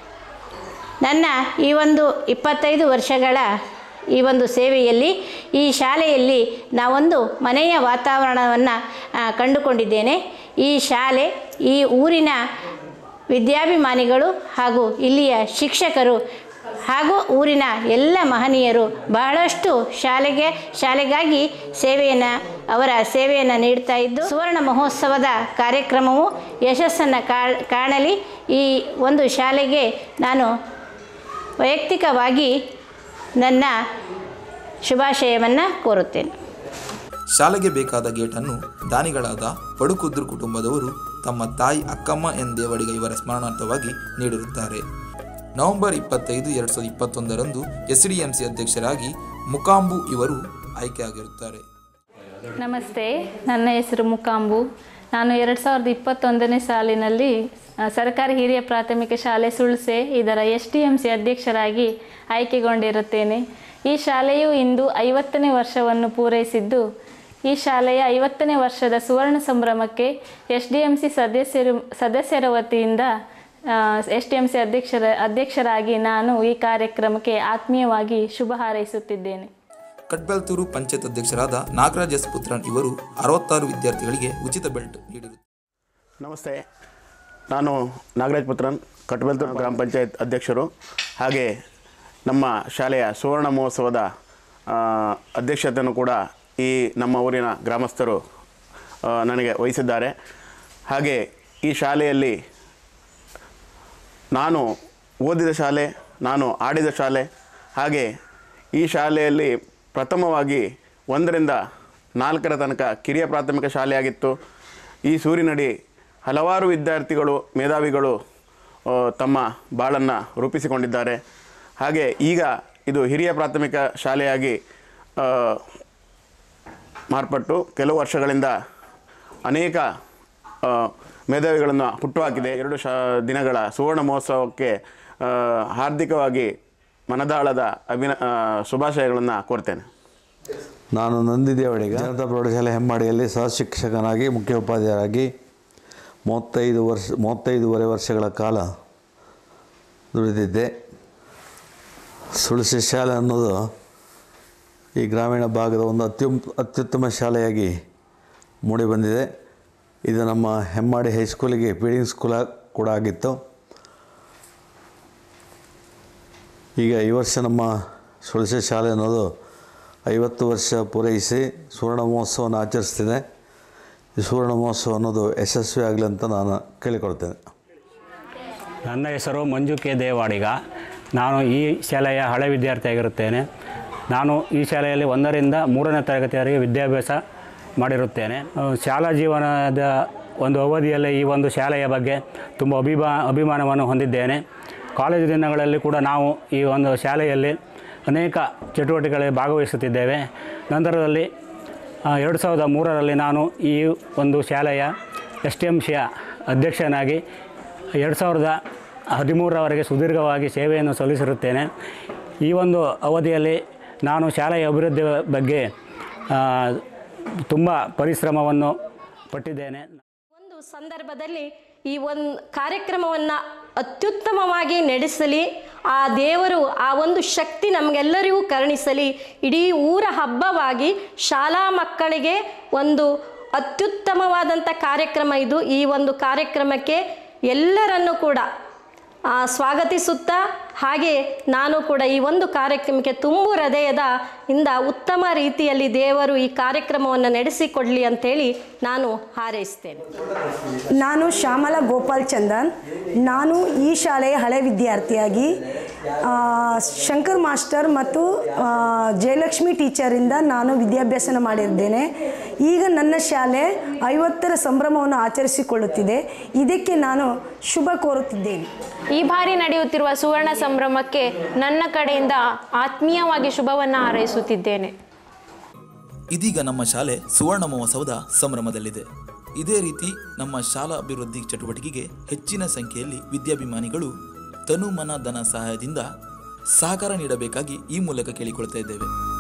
ನನ್ನ ಈ ಒಂದು ಇಪ್ಪತ್ತೈದು ವರ್ಷಗಳ ಈ ಒಂದು ಸೇವೆಯಲ್ಲಿ ಈ ಶಾಲೆಯಲ್ಲಿ ನಾವೊಂದು ಮನೆಯ ವಾತಾವರಣವನ್ನು ಆ, ಕಂಡುಕೊಂಡಿದ್ದೇನೆ ಈ ಶಾಲೆ ಈ ಊರಿನ ವಿದ್ಯಾಭಿಮಾನಿಗಳು ಹಾಗೂ ಇಲ್ಲಿಯ ಶಿಕ್ಷಕರು ಹಾಗೂ ಊರಿನ ಎಲ್ಲ ಮಹನೀಯರು ಬಹಳಷ್ಟು ಶಾಲೆಗೆ ಶಾಲೆಗಾಗಿ ಸೇವೆಯನ್ನು ಅವರ ಸೇವೆಯನ್ನು ನೀಡ್ತಾ ಇದ್ದು ಸುವರ್ಣ ಮಹೋತ್ಸವದ ಕಾರ್ಯಕ್ರಮವು ಯಶಸ್ಸನ್ನು ಕಾ- ಕಾಣಲಿ ಈ ಒಂದು ಶಾಲೆಗೆ ನಾನು ವೈಯಕ್ತಿಕವಾಗಿ ನನ್ನ ಶುಭಾಶಯವನ್ನು ಕೋರುತ್ತೇನೆ ಶಾಲೆಗೆ ಬೇಕಾದ ಗೇಟನ್ನು ದಾನಿಗಳಾದ ಪಡುಕುದ್ರು ಕುಟುಂಬದವರು ತಮ್ಮ ತಾಯಿ ಅಕ್ಕಮ್ಮ ಎನ್ ದೇವಡಿಗ ಇವರ ಸ್ಮರಣಾರ್ಥವಾಗಿ ನೀಡಿರುತ್ತಾರೆ ನವೆಂಬರ್ ಇಪ್ಪತ್ತೈದು ಎರಡು ಸಾವಿರದ ಇಪ್ಪತ್ತೊಂದರಂದು ಎಸ್ಡಿಎಂಸಿ ಅಧ್ಯಕ್ಷರಾಗಿ ಮುಕಾಂಬು ಇವರು ಆಯ್ಕೆಯಾಗಿರುತ್ತಾರೆ ನಮಸ್ತೆ ನನ್ನ ಹೆಸರು ಮುಕಾಂಬು ನಾನು ಎರಡು ಸಾವಿರದ ಇಪ್ಪತ್ತೊಂದನೇ ಸಾಲಿನಲ್ಲಿ ಆ, ಸರ್ಕಾರಿ ಹಿರಿಯ ಪ್ರಾಥಮಿಕ ಶಾಲೆ ಸುಳ್ಸೆ ಇದರ ಎಸ್ ಟಿ ಎಂ ಸಿ ಅಧ್ಯಕ್ಷರಾಗಿ ಆಯ್ಕೆಗೊಂಡಿರುತ್ತೇನೆ ಈ ಶಾಲೆಯು ಇಂದು ಐವತ್ತನೇ ವರ್ಷವನ್ನು ಪೂರೈಸಿದ್ದು ಈ ಶಾಲೆಯ ಐವತ್ತನೇ ವರ್ಷದ ಸುವರ್ಣ ಸಂಭ್ರಮಕ್ಕೆ ಎಸ್ ಡಿ ಎಂ ಸಿ ಸದಸ್ಯರು ಸದಸ್ಯರ ವತಿಯಿಂದ ಎಸ್ ಟಿ ಎಂ ಸಿ ಅಧ್ಯಕ್ಷರ ಅಧ್ಯಕ್ಷರಾಗಿ ನಾನು ಈ ಕಾರ್ಯಕ್ರಮಕ್ಕೆ ಆತ್ಮೀಯವಾಗಿ ಶುಭ ಹಾರೈಸುತ್ತಿದ್ದೇನೆ ಕಟ್ಬೆಲ್ತೂರು ಪಂಚಾಯತ್ ಅಧ್ಯಕ್ಷರಾದ ನಾಗರಾಜ್ ಎಸ್ ಪುತ್ರನ್ ಇವರು ಅರವತ್ತಾರು ವಿದ್ಯಾರ್ಥಿಗಳಿಗೆ ಉಚಿತ ಬೆಲ್ಟ್ ನೀಡಿರುತ್ತಾರೆ ನಮಸ್ತೆ ನಾನು ನಾಗರಾಜ್ ಪುತ್ರನ್ ಕಟ್ಬೆಲ್ತೂರು ಗ್ರಾಮ ಪಂಚಾಯತ್ ಅಧ್ಯಕ್ಷರು ಹಾಗೆ ನಮ್ಮ ಶಾಲೆಯ ಸುವರ್ಣ ಮಹೋತ್ಸವದ ಆ, ಅಧ್ಯಕ್ಷತೆಯನ್ನು ಕೂಡ ಈ ನಮ್ಮ ಊರಿನ ಗ್ರಾಮಸ್ಥರು ಆ, ನನಗೆ ವಹಿಸಿದ್ದಾರೆ ಹಾಗೆ ಈ ಶಾಲೆಯಲ್ಲಿ ನಾನು ಓದಿದ ಶಾಲೆ ನಾನು ಆಡಿದ ಶಾಲೆ ಹಾಗೆ ಈ ಶಾಲೆಯಲ್ಲಿ ಪ್ರಥಮವಾಗಿ ಒಂದರಿಂದ ನಾಲ್ಕರ ತನಕ ಕಿರಿಯ ಪ್ರಾಥಮಿಕ ಶಾಲೆಯಾಗಿತ್ತು ಈ ಸೂರಿನಡಿ ಹಲವಾರು ವಿದ್ಯಾರ್ಥಿಗಳು ಮೇಧಾವಿಗಳು ಆ, ತಮ್ಮ ಬಾಳನ್ನು ರೂಪಿಸಿಕೊಂಡಿದ್ದಾರೆ ಹಾಗೆ ಈಗ ಇದು ಹಿರಿಯ ಪ್ರಾಥಮಿಕ ಶಾಲೆಯಾಗಿ ಆ, ಮಾರ್ಪಟ್ಟು ಕೆಲವು ವರ್ಷಗಳಿಂದ ಅನೇಕ ಆ, ಮೇಧಾವಿಗಳನ್ನು ಹುಟ್ಟುಹಾಕಿದೆ ಎರಡು ಶಾ ದಿನಗಳ ಸುವರ್ಣ ಮಹೋತ್ಸವಕ್ಕೆ ಆ, ಹಾರ್ದಿಕವಾಗಿ ಮನದಾಳದ ಅಭಿನ ಆ, ಶುಭಾಶಯಗಳನ್ನು ಕೋರ್ತೇನೆ ನಾನು ನಂದಿದೇವಡಿಗ ಜನತಾ ಪ್ರೌಢಶಾಲೆ ಹೆಮ್ಮಾಡಿಯಲ್ಲಿ ಸಹ ಶಿಕ್ಷಕನಾಗಿ ಮುಖ್ಯೋಪಾಧ್ಯಾಯರಾಗಿ ಮೂವತ್ತೈದು ವರ್ಷ ಮೂವತ್ತೈದೂವರೆ ವರ್ಷಗಳ ಕಾಲ ದುಡಿದಿದ್ದೆ ಸುಳಸಿ ಶಾಲೆ ಅನ್ನೋದು ಈ ಗ್ರಾಮೀಣ ಭಾಗದ ಒಂದು ಅತ್ಯುಮ್ ಅತ್ಯುತ್ತಮ ಶಾಲೆಯಾಗಿ ಮೂಡಿಬಂದಿದೆ ಇದು ನಮ್ಮ ಹೆಮ್ಮಾಡಿ ಹೈಸ್ಕೂಲಿಗೆ ಫೀಡಿಂಗ್ ಸ್ಕೂಲ ಕೂಡ ಆಗಿತ್ತು ಈಗ ಈ ವರ್ಷ ನಮ್ಮ ಸುಳಸಿ ಶಾಲೆ ಅನ್ನೋದು ಐವತ್ತು ವರ್ಷ ಪೂರೈಸಿ ಸುವರ್ಣ ಮಹೋತ್ಸವವನ್ನು ಆಚರಿಸ್ತಿದೆ ಈ ಸುವರ್ಣ ಮಹೋತ್ಸವ ಅನ್ನೋದು ಯಶಸ್ವಿ ಆಗಲಿ ಅಂತ ನಾನು ಕೇಳಿಕೊಳ್ತೇನೆ ನನ್ನ ಹೆಸರು ಮಂಜು ಕೆ ದೇವಾಡಿಗ ನಾನು ಈ ಶಾಲೆಯ ಹಳೆ ವಿದ್ಯಾರ್ಥಿಯಾಗಿರುತ್ತೇನೆ ನಾನು ಈ ಶಾಲೆಯಲ್ಲಿ ಒಂದರಿಂದ ಮೂರನೇ ತರಗತಿಯವರೆಗೆ ವಿದ್ಯಾಭ್ಯಾಸ ಮಾಡಿರುತ್ತೇನೆ ಆ, ಶಾಲಾ ಜೀವನದ ಒಂದು ಅವಧಿಯಲ್ಲಿ ಈ ಒಂದು ಶಾಲೆಯ ಬಗ್ಗೆ ತುಂಬ ಅಭಿಮಾ ಅಭಿಮಾನವನ್ನು ಹೊಂದಿದ್ದೇನೆ ಕಾಲೇಜು ದಿನಗಳಲ್ಲಿ ಕೂಡ ನಾವು ಈ ಒಂದು ಶಾಲೆಯಲ್ಲಿ ಅನೇಕ ಚಟುವಟಿಕೆಗಳಲ್ಲಿ ಭಾಗವಹಿಸುತ್ತಿದ್ದೇವೆ ನಂತರದಲ್ಲಿ ಆ, ಎರಡು ಸಾವಿರದ ಮೂರರಲ್ಲಿ ನಾನು ಈ ಒಂದು ಶಾಲೆಯ ಎಸ್ ಟಿ ಎಮ್ ಸಿಯ ಅಧ್ಯಕ್ಷನಾಗಿ ಎರಡು ಸಾವಿರದ ಹದಿಮೂರರವರೆಗೆ ಸುದೀರ್ಘವಾಗಿ ಸೇವೆಯನ್ನು ಸಲ್ಲಿಸಿರುತ್ತೇನೆ ಈ ಒಂದು ಅವಧಿಯಲ್ಲಿ ನಾನು ಶಾಲೆಯ ಅಭಿವೃದ್ಧಿ ಬಗ್ಗೆ ತುಂಬ ಪರಿಶ್ರಮವನ್ನು ಪಟ್ಟಿದ್ದೇನೆ ಒಂದು ಸಂದರ್ಭದಲ್ಲಿ ಈ ಒಂದು ಕಾರ್ಯಕ್ರಮವನ್ನು ಅತ್ಯುತ್ತಮವಾಗಿ ನಡೆಸಲಿ ಆ ದೇವರು ಆ ಒಂದು ಶಕ್ತಿ ನಮಗೆಲ್ಲರಿಗೂ ಕರುಣಿಸಲಿ ಇಡೀ ಊರ ಹಬ್ಬವಾಗಿ ಶಾಲಾ ಮಕ್ಕಳಿಗೆ ಒಂದು ಅತ್ಯುತ್ತಮವಾದಂಥ ಕಾರ್ಯಕ್ರಮ ಇದು ಈ ಒಂದು ಕಾರ್ಯಕ್ರಮಕ್ಕೆ ಎಲ್ಲರನ್ನೂ ಕೂಡ ಆ, ಸ್ವಾಗತಿಸುತ್ತಾ ಹಾಗೆ ನಾನು ಕೂಡ ಈ ಒಂದು ಕಾರ್ಯಕ್ರಮಕ್ಕೆ ತುಂಬು ಹೃದಯದ ಇಂದ ಉತ್ತಮ ರೀತಿಯಲ್ಲಿ ದೇವರು ಈ ಕಾರ್ಯಕ್ರಮವನ್ನು ನಡೆಸಿಕೊಡಲಿ ಅಂತೇಳಿ ನಾನು ಹಾರೈಸ್ತೇನೆ ನಾನು ಶ್ಯಾಮಲ ಗೋಪಾಲ್ ಚಂದನ್ ನಾನು ಈ ಶಾಲೆಯ ಹಳೆ ವಿದ್ಯಾರ್ಥಿಯಾಗಿ ಆ, ಶಂಕರ್ ಮಾಸ್ಟರ್ ಮತ್ತು ಆ, ಜಯಲಕ್ಷ್ಮಿ ಟೀಚರಿಂದ ನಾನು ವಿದ್ಯಾಭ್ಯಾಸನ ಮಾಡಿದ್ದೇನೆ ಈಗ ನನ್ನ ಶಾಲೆ ಐವತ್ತರ ಸಂಭ್ರಮವನ್ನು ಆಚರಿಸಿಕೊಳ್ಳುತ್ತಿದೆ ಇದಕ್ಕೆ ನಾನು ಶುಭ ಕೋರುತ್ತಿದ್ದೇನೆ ಈ ಬಾರಿ ನಡೆಯುತ್ತಿರುವ ಸುವರ್ಣ ಸಂಭ್ರಮಕ್ಕೆ ನನ್ನ ಕಡೆಯಿಂದ ಆತ್ಮೀಯವಾಗಿ ಶುಭವನ್ನು ಹಾರೈಸುತ್ತಿದ್ದೇನೆ ಇದೀಗ ನಮ್ಮ ಶಾಲೆ ಸುವರ್ಣ ಮಹೋತ್ಸವದ ಸಂಭ್ರಮದಲ್ಲಿದೆ ಇದೇ ರೀತಿ ನಮ್ಮ ಶಾಲಾ ಅಭಿವೃದ್ಧಿ ಚಟುವಟಿಕೆಗೆ ಹೆಚ್ಚಿನ ಸಂಖ್ಯೆಯಲ್ಲಿ ವಿದ್ಯಾಭಿಮಾನಿಗಳು ತನು ಮನ ಧನ ಸಹಾಯದಿಂದ ಸಹಕಾರ ನೀಡಬೇಕಾಗಿ ಈ ಮೂಲಕ ಕೇಳಿಕೊಳ್ತಾ ಇದ್ದೇವೆ